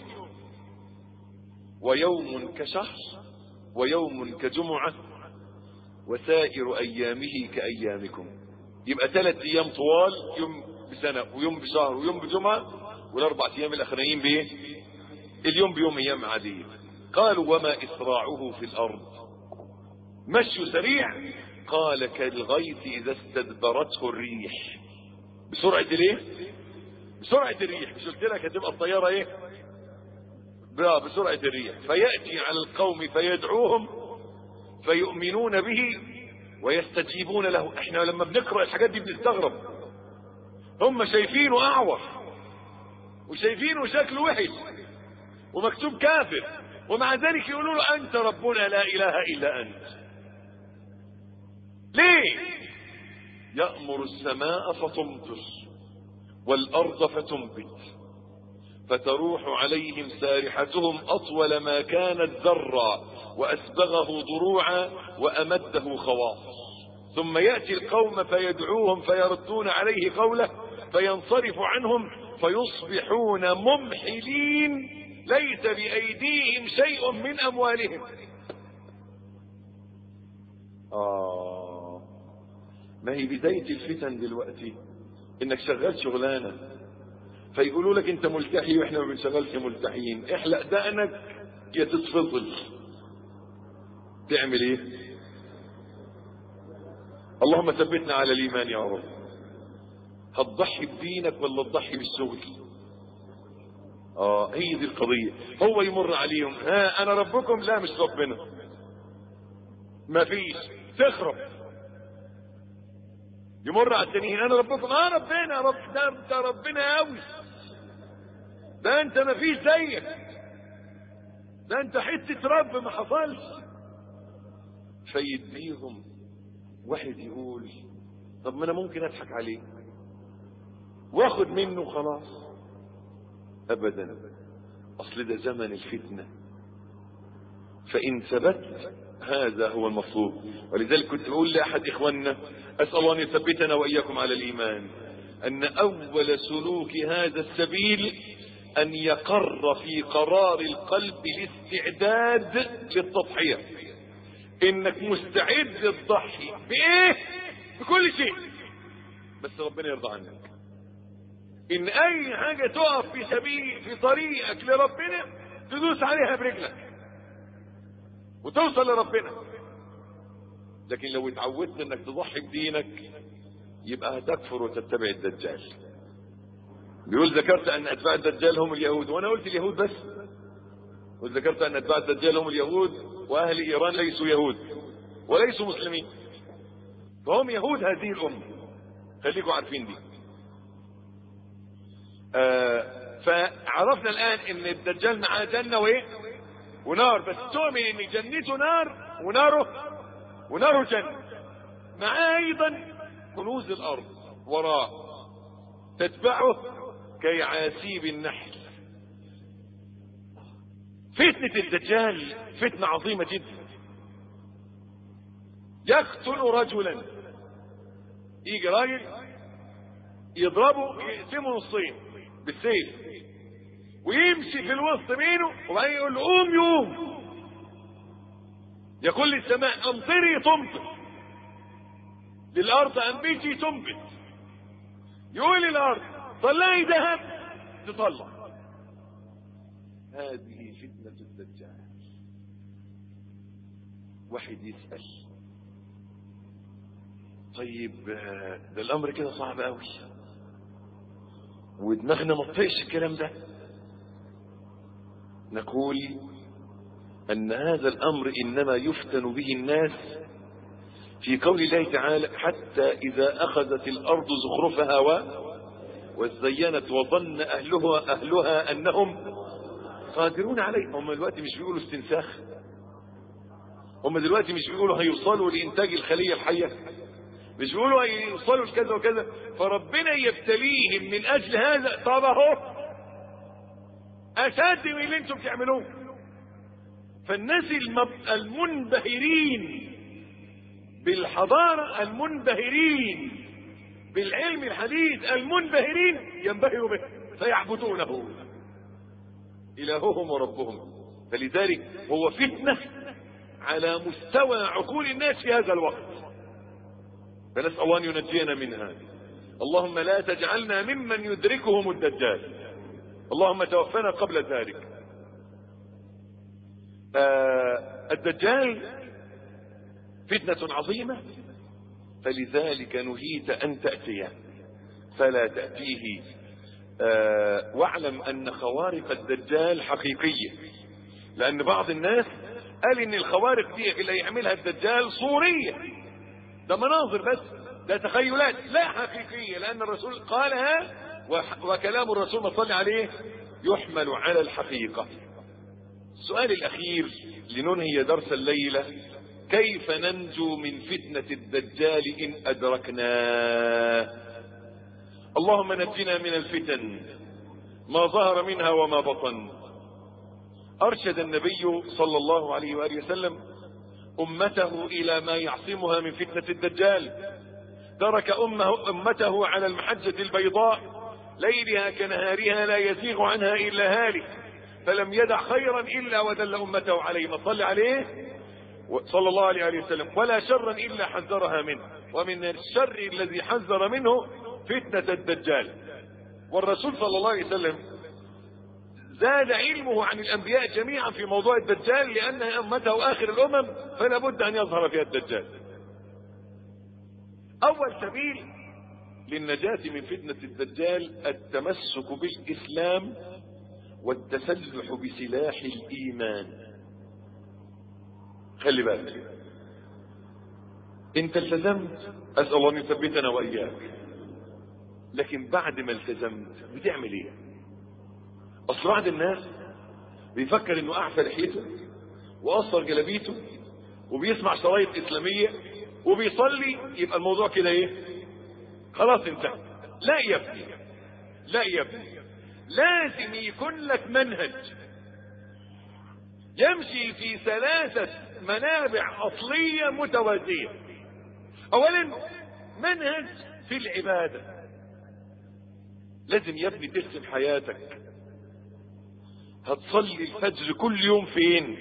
ويوم كشهر ويوم كجمعة وسائر أيامه كأيامكم يبقى ثلاث أيام طوال يوم بسنة ويوم بشهر ويوم بجمعة والأربع أيام الأخرين بإيه؟ اليوم بيوم أيام عادية قالوا وما إسراعه في الأرض مشي سريع قال كالغيث إذا استدبرته الريح بسرعة الايه بسرعة الريح مش قلت لك هتبقى الطيارة ايه بسرعة الريح فيأتي على القوم فيدعوهم فيؤمنون به ويستجيبون له احنا لما بنقرأ الحاجات دي بنستغرب هم شايفينه اعور وشايفينه شكله وحش ومكتوب كافر ومع ذلك يقولوا له انت ربنا لا اله الا انت ليه يأمر السماء فتمطر والأرض فتنبت فتروح عليهم سارحتهم أطول ما كانت ذرا وأسبغه ضروعا وأمده خواص ثم يأتي القوم فيدعوهم فيردون عليه قوله فينصرف عنهم فيصبحون ممحلين ليس بأيديهم شيء من أموالهم آه ما هي بداية الفتن دلوقتي انك شغال شغلانة فيقولوا لك انت ملتحي واحنا ما بنشغلش ملتحيين احلق دقنك يا تتفضل تعمل ايه اللهم ثبتنا على الايمان يا رب هتضحي بدينك ولا تضحي بالشغل اه هي دي القضية هو يمر عليهم ها انا ربكم لا مش ربنا ما فيش تخرب يمر على التانيين انا ربكم اه ربنا رب ده انت ربنا قوي ده انت ما فيش زيك ده انت حتة رب ما حصلش فيديهم واحد يقول طب ما انا ممكن اضحك عليه واخد منه خلاص ابدا اصل ده زمن الفتنة فان ثبت هذا هو المطلوب ولذلك كنت بقول لأحد إخواننا أسأل الله أن يثبتنا وإياكم على الإيمان أن أول سلوك هذا السبيل أن يقر في قرار القلب الاستعداد للتضحية إنك مستعد تضحي بإيه؟ بكل شيء بس ربنا يرضى عنك إن أي حاجة تقف في سبيل في طريقك لربنا تدوس عليها برجلك وتوصل لربنا لكن لو اتعودت انك تضحي بدينك يبقى هتكفر وتتبع الدجال بيقول ذكرت ان اتباع الدجال هم اليهود وانا قلت اليهود بس وذكرت ان اتباع الدجال هم اليهود واهل ايران ليسوا يهود وليسوا مسلمين فهم يهود هذه الامه خليكم عارفين دي آه فعرفنا الان ان الدجال معاه جنه وايه ونار بس تؤمن ان جنته نار وناره وناره جنة معاه ايضا كنوز الارض وراء تتبعه كيعاسيب النحل فتنة الدجال فتنة عظيمة جدا يقتل رجلا يجي راجل يضربه يقسمه نصين بالسيف ويمشي في الوسط بينه وبعدين يقول له قوم يقوم يقول للسماء امطري تمطر للارض انبتي تنبت يقول للارض طلعي ذهب تطلع هذه فتنة الدجال واحد يسأل طيب ده الامر كده صعب قوي ودماغنا ما تطيقش الكلام ده نقول أن هذا الأمر إنما يفتن به الناس في قول الله تعالى حتى إذا أخذت الأرض زخرفها و وزينت وظن أهلها أهلها أنهم قادرون عليه هم دلوقتي مش بيقولوا استنساخ هم دلوقتي مش بيقولوا هيوصلوا لإنتاج الخلية الحية مش بيقولوا هيوصلوا لكذا وكذا فربنا يبتليهم من أجل هذا طب اهو اشد من اللي انتم بتعملوه فالناس المب- المنبهرين بالحضارة المنبهرين بالعلم الحديث المنبهرين ينبهروا به فيعبدونه إلههم وربهم فلذلك هو فتنة على مستوى عقول الناس في هذا الوقت فنسأل الله أن ينجينا منها اللهم لا تجعلنا ممن يدركهم الدجال اللهم توفنا قبل ذلك آه الدجال فتنة عظيمة فلذلك نهيت أن تأتيه فلا تأتيه آه واعلم أن خوارق الدجال حقيقية لأن بعض الناس قال إن الخوارق دي اللي يعملها الدجال صورية ده مناظر بس ده تخيلات لا حقيقية لأن الرسول قالها وح- وكلام الرسول ما صلى عليه يحمل على الحقيقة السؤال الأخير لننهي درس الليلة كيف ننجو من فتنة الدجال إن أدركناه اللهم نجنا من الفتن ما ظهر منها وما بطن أرشد النبي صلى الله عليه وآله وسلم أمته إلى ما يعصمها من فتنة الدجال ترك أمه أمته على المحجة البيضاء ليلها كنهارها لا يزيغ عنها إلا هالك فلم يدع خيرا إلا ودل أمته عليه ما صلى عليه صلى الله عليه وآله وسلم ولا شرا إلا حذرها منه ومن الشر الذي حذر منه فتنة الدجال والرسول صلى الله عليه وسلم زاد علمه عن الأنبياء جميعا في موضوع الدجال لأن أمته آخر الأمم فلا بد أن يظهر فيها الدجال أول سبيل للنجاة من فتنة الدجال التمسك بالإسلام والتسلح بسلاح الإيمان خلي بالك انت التزمت أسأل الله أن يثبتنا وإياك لكن بعد ما التزمت بتعمل ايه اصل بعض الناس بيفكر انه اعفى لحيته وقصر جلابيته وبيسمع شرايط اسلاميه وبيصلي يبقى الموضوع كده ايه خلاص انتهى لا يا ابني لا يا ابني لازم يكون لك منهج يمشي في ثلاثة منابع أصلية متوازية أولا منهج في العبادة لازم يا ابني ترسم حياتك هتصلي الفجر كل يوم فين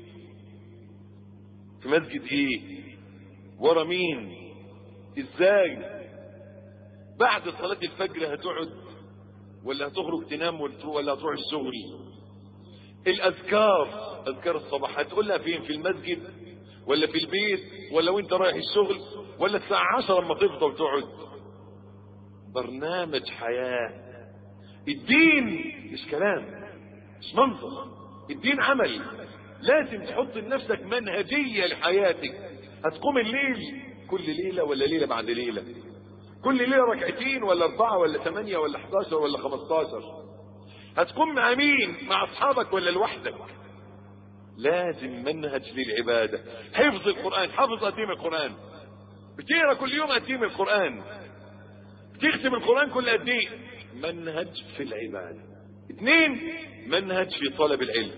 في مسجد ايه ورا مين ازاي بعد صلاة الفجر هتقعد ولا هتخرج تنام ولا هتروح الشغل الاذكار اذكار الصباح هتقولها فين في المسجد ولا في البيت ولا وانت رايح الشغل ولا الساعة عشرة لما تفضى وتقعد برنامج حياة الدين مش كلام مش منظر الدين عمل لازم تحط لنفسك منهجية لحياتك هتقوم الليل كل ليلة ولا ليلة بعد ليلة كل ليلة ركعتين ولا أربعة ولا ثمانية ولا 11 ولا 15 هتقوم مع مين مع أصحابك ولا لوحدك لازم منهج للعبادة حفظ القرآن حفظ قديم القرآن بتقرا كل يوم قديم القرآن بتختم القرآن كل قد ايه منهج في العبادة اثنين منهج في طلب العلم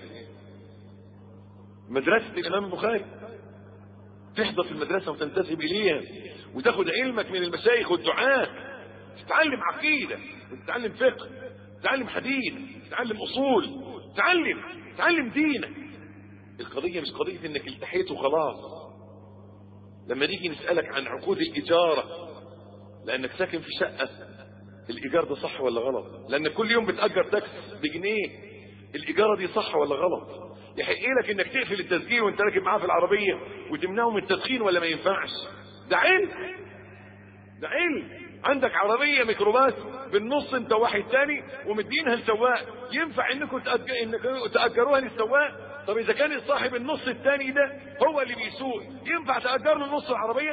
مدرسة الإمام البخاري تحضر في المدرسة وتنتسب إليها وتاخد علمك من المشايخ والدعاة تتعلم عقيدة وتتعلم فقه تتعلم حديث تتعلم أصول تتعلم تتعلم دينك القضية مش قضية انك التحيت وخلاص لما نيجي نسألك عن عقود الإجارة لأنك ساكن في شقة الإيجار ده صح ولا غلط لأن كل يوم بتأجر تاكس بجنيه الإيجارة دي صح ولا غلط يحق لك انك تقفل التسجيل وانت راكب معاه في العربية وتمنعه من التدخين ولا ما ينفعش ده علم ده علم عندك عربية ميكروباص بالنص انت واحد تاني ومدينها لسواق ينفع انكم تأجر انكم تأجروها للسواق طب اذا كان صاحب النص التاني ده هو اللي بيسوق ينفع تأجر له نص العربية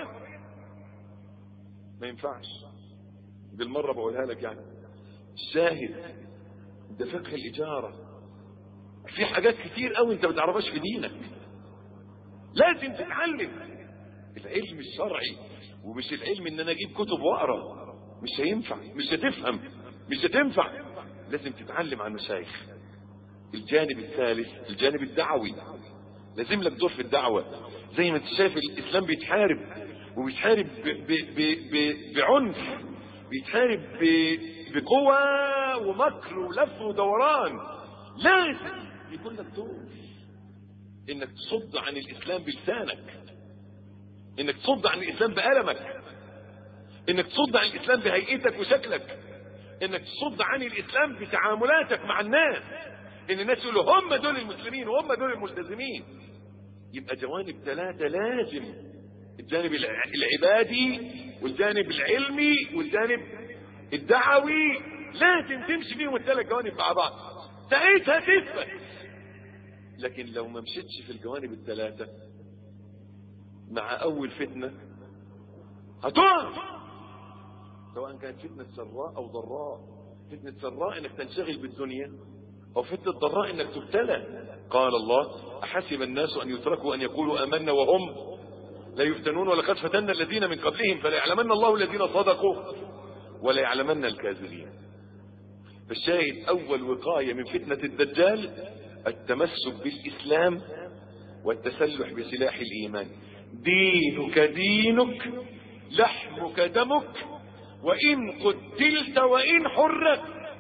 ما ينفعش بالمرة بقولها لك يعني الشاهد ده فقه الإجارة في حاجات كتير قوي انت ما تعرفهاش في دينك لازم تتعلم العلم الشرعي ومش العلم ان انا اجيب كتب واقرا مش هينفع مش هتفهم مش هتنفع لازم تتعلم عن مشايخ الجانب الثالث الجانب الدعوي لازم لك دور في الدعوة زي ما انت شايف الاسلام بيتحارب وبيتحارب ب ب ب ب بعنف بيتحارب ب بقوة ومكر ولف ودوران لازم يكون لك دور انك تصد عن الاسلام بلسانك انك تصد عن الاسلام بألمك انك تصد عن الاسلام بهيئتك وشكلك انك تصد عن الاسلام بتعاملاتك مع الناس ان الناس يقولوا هم دول المسلمين وهم دول الملتزمين يبقى جوانب ثلاثة لازم الجانب العبادي والجانب العلمي والجانب الدعوي لازم تمشي فيهم الثلاث جوانب مع بعض ساعتها تثبت لكن لو ما مشيتش في الجوانب الثلاثة مع أول فتنة هتقع سواء كانت فتنة سراء أو ضراء فتنة سراء إنك تنشغل بالدنيا أو فتنة ضراء إنك تبتلى قال الله أحسب الناس أن يتركوا أن يقولوا آمنا وهم لا يفتنون ولقد فتنا الذين من قبلهم فلا يعلمن الله الذين صدقوا ولا يعلمن الكاذبين فالشاهد أول وقاية من فتنة الدجال التمسك بالإسلام والتسلح بسلاح الإيمان دينك دينك لحمك دمك وإن قتلت وإن حرت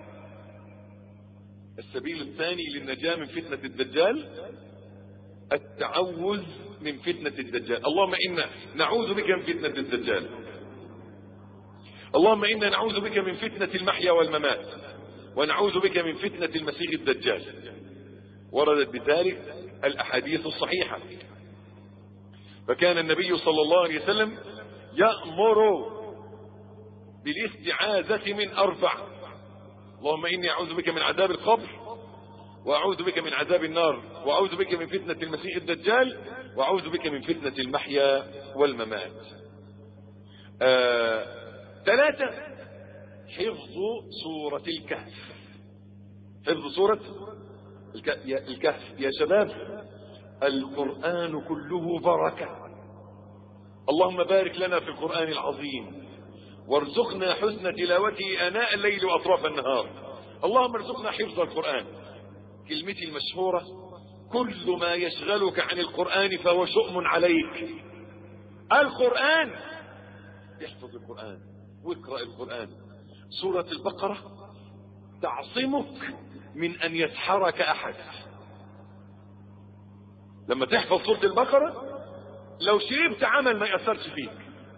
السبيل الثاني للنجاة من فتنة الدجال التعوذ من فتنة الدجال اللهم إنا نعوذ بك من فتنة الدجال اللهم إنا نعوذ بك من فتنة المحيا والممات ونعوذ بك من فتنة المسيح الدجال وردت بذلك الأحاديث الصحيحة فكان النبي صلى الله عليه وسلم يأمر بالاستعاذة من أربع اللهم إني أعوذ بك من عذاب القبر وأعوذ بك من عذاب النار وأعوذ بك من فتنة المسيح الدجال وأعوذ بك من فتنة المحيا والممات آه... ثلاثة حفظ سورة الكهف حفظ سورة الكهف يا شباب القرآن كله بركة اللهم بارك لنا في القرآن العظيم وارزقنا حسن تلاوته آناء الليل وأطراف النهار اللهم ارزقنا حفظ القرآن كلمتي المشهورة كل ما يشغلك عن القرآن فهو شؤم عليك القرآن احفظ القرآن واقرأ القرآن سورة البقرة تعصمك من أن يسحرك أحد لما تحفظ سورة البقرة لو شربت عمل ما يأثرش فيك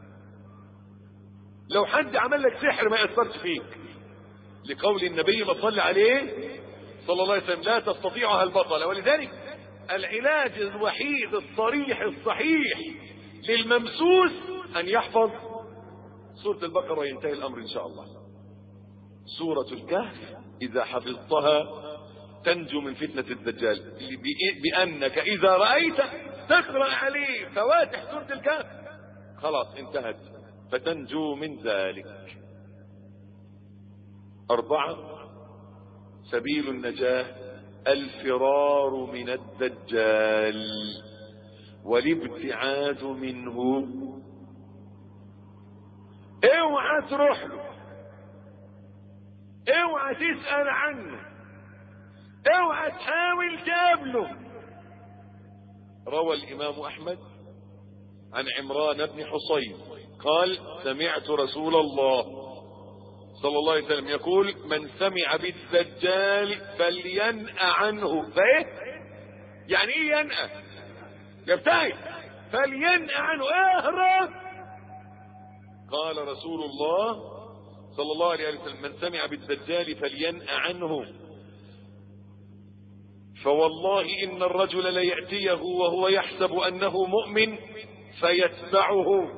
لو حد عمل لك سحر ما يأثرش فيك لقول النبي ما صلى عليه صلى الله عليه وسلم لا تستطيعها البطلة ولذلك العلاج الوحيد الصريح الصحيح للممسوس أن يحفظ سورة البقرة وينتهي الأمر إن شاء الله سورة الكهف إذا حفظتها تنجو من فتنة الدجال بأنك إذا رأيت تقرأ عليه فواتح سورة الكهف خلاص انتهت فتنجو من ذلك أربعة سبيل النجاة الفرار من الدجال والابتعاد منه اوعى تروح له اوعى تسأل عنه اوعى تحاول تقابله روى الامام احمد عن عمران بن حصين قال سمعت رسول الله صلى الله عليه وسلم يقول من سمع بالدجال فلينأ عنه فايه يعني ايه ينأى يبتعد فلينأ عنه اهرب قال رسول الله صلى الله عليه وسلم من سمع بالدجال فلينأ عنه فوالله إن الرجل ليأتيه وهو يحسب أنه مؤمن فيتبعه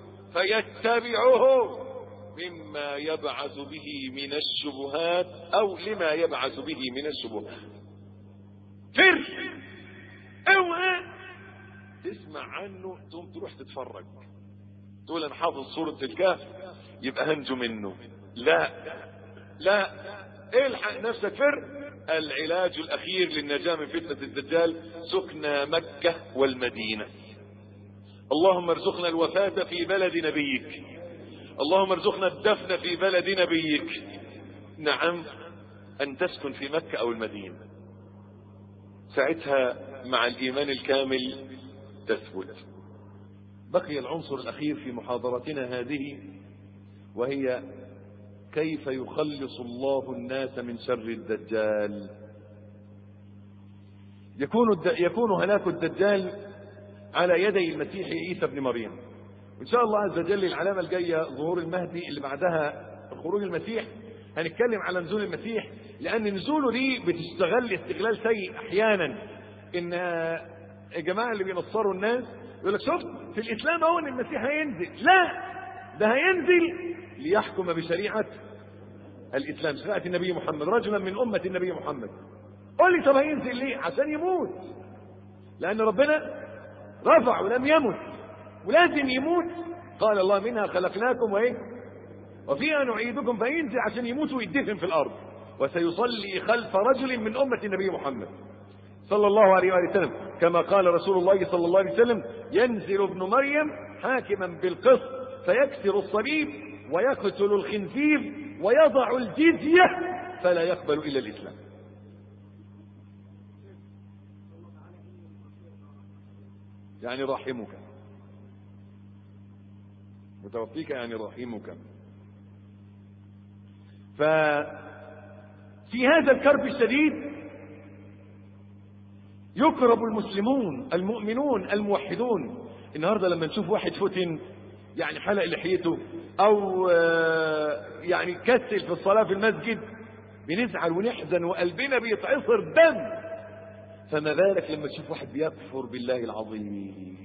فيتبعه مما يبعث به من الشبهات أو لما يبعث به من الشبهات فر اوعى تسمع عنه تقوم تروح تتفرج تقول انا حافظ سورة الكهف يبقى هنجو منه لا لا الحق نفسك فر العلاج الاخير للنجاة من فتنة الدجال سكنى مكة والمدينة اللهم ارزقنا الوفاة في بلد نبيك اللهم ارزقنا الدفن في بلد نبيك نعم ان تسكن في مكة او المدينة ساعتها مع الإيمان الكامل تثبت بقي العنصر الأخير في محاضرتنا هذه وهي كيف يخلص الله الناس من شر الدجال يكون الد... يكون هلاك الدجال على يدي المسيح عيسى بن مريم وان شاء الله عز وجل العلامه الجايه ظهور المهدي اللي بعدها خروج المسيح هنتكلم على نزول المسيح لان نزوله دي بتستغل استغلال سيء احيانا ان الجماعه اللي بينصروا الناس يقول لك شفت في الاسلام اهو ان المسيح هينزل لا ده هينزل ليحكم بشريعه الاسلام شريعه النبي محمد رجلا من امه النبي محمد قول لي طب هينزل ليه عشان يموت لان ربنا رفع ولم يمت ولازم يموت قال الله منها خلقناكم وايه وفيها نعيدكم فينزل عشان يموت ويدفن في الارض وسيصلي خلف رجل من امه النبي محمد صلى الله عليه وآله وسلم كما قال رسول الله صلى الله عليه وسلم ينزل ابن مريم حاكما بالقسط فيكسر الصليب ويقتل الخنزير ويضع الجزية فلا يقبل إلا الإسلام يعني رحمك متوفيك يعني رحمك ففي هذا الكرب الشديد يكرب المسلمون المؤمنون الموحدون النهارده لما نشوف واحد فتن يعني حلق لحيته او يعني كسل في الصلاه في المسجد بنزعل ونحزن وقلبنا بيتعصر دم فما بالك لما تشوف واحد بيكفر بالله العظيم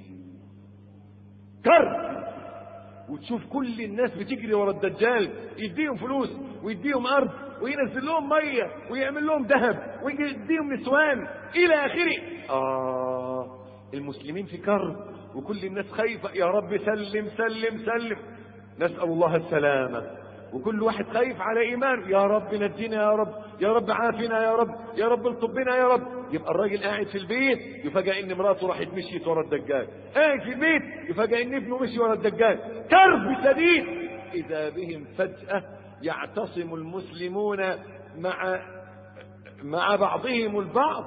كرب وتشوف كل الناس بتجري ورا الدجال يديهم فلوس ويديهم ارض وينزل لهم ميه ويعمل لهم ذهب ويديهم نسوان الى اخره اه المسلمين في كرب وكل الناس خايفه يا رب سلم سلم سلم نسال الله السلامه وكل واحد خايف على ايمانه يا رب نجينا يا رب يا رب عافنا يا رب يا رب الطبنا يا رب يبقى الراجل قاعد في البيت يفاجئ ان مراته راحت مشيت ورا الدجال قاعد في البيت يفاجئ ان ابنه مشي ورا الدجال كرب شديد اذا بهم فجاه يعتصم المسلمون مع مع بعضهم البعض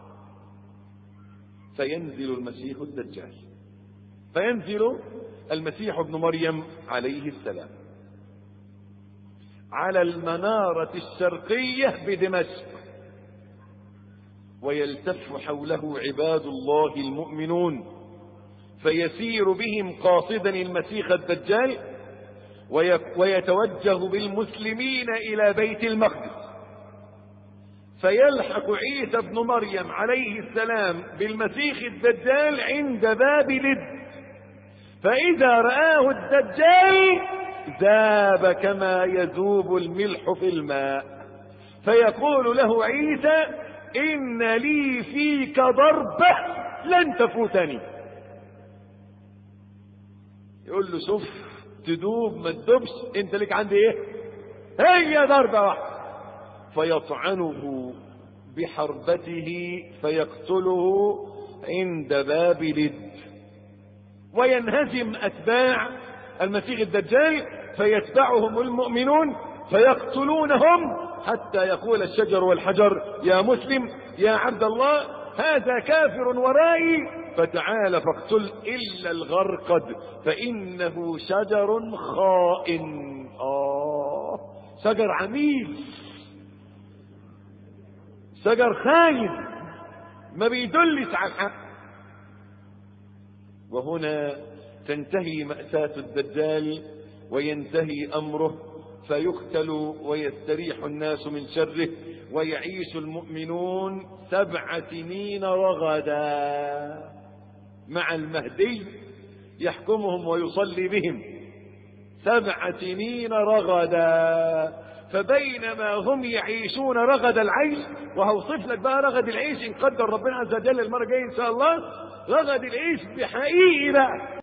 فينزل المسيح الدجال فينزل المسيح ابن مريم عليه السلام على المنارة الشرقية بدمشق ويلتف حوله عباد الله المؤمنون فيسير بهم قاصدا المسيح الدجال ويتوجه بالمسلمين إلى بيت المقدس فيلحق عيسى ابن مريم عليه السلام بالمسيح الدجال عند باب لد فإذا رآه الدجال ذاب كما يذوب الملح في الماء فيقول له عيسى إن لي فيك ضربة لن تفوتني يقول له شوف تدوب ما تدوبش انت لك عندي ايه هي ضربة واحدة فيطعنه بحربته فيقتله عند باب لد وينهزم أتباع المسيح الدجال فيتبعهم المؤمنون فيقتلونهم حتى يقول الشجر والحجر يا مسلم يا عبد الله هذا كافر ورائي فتعال فاقتل إلا الغرقد فإنه شجر خائن آه شجر عميل شجر خاين ما بيدلش على الحق وهنا تنتهي مأساة الدجال وينتهي أمره فيقتل ويستريح الناس من شره ويعيش المؤمنون سبع سنين رغدا مع المهدي يحكمهم ويصلي بهم سبع سنين رغدا فبينما هم يعيشون رغد العيش وهوصف لك بقى رغد العيش ان قدر ربنا عز وجل المره الجايه ان شاء الله رغد العيش بحقيقي بقى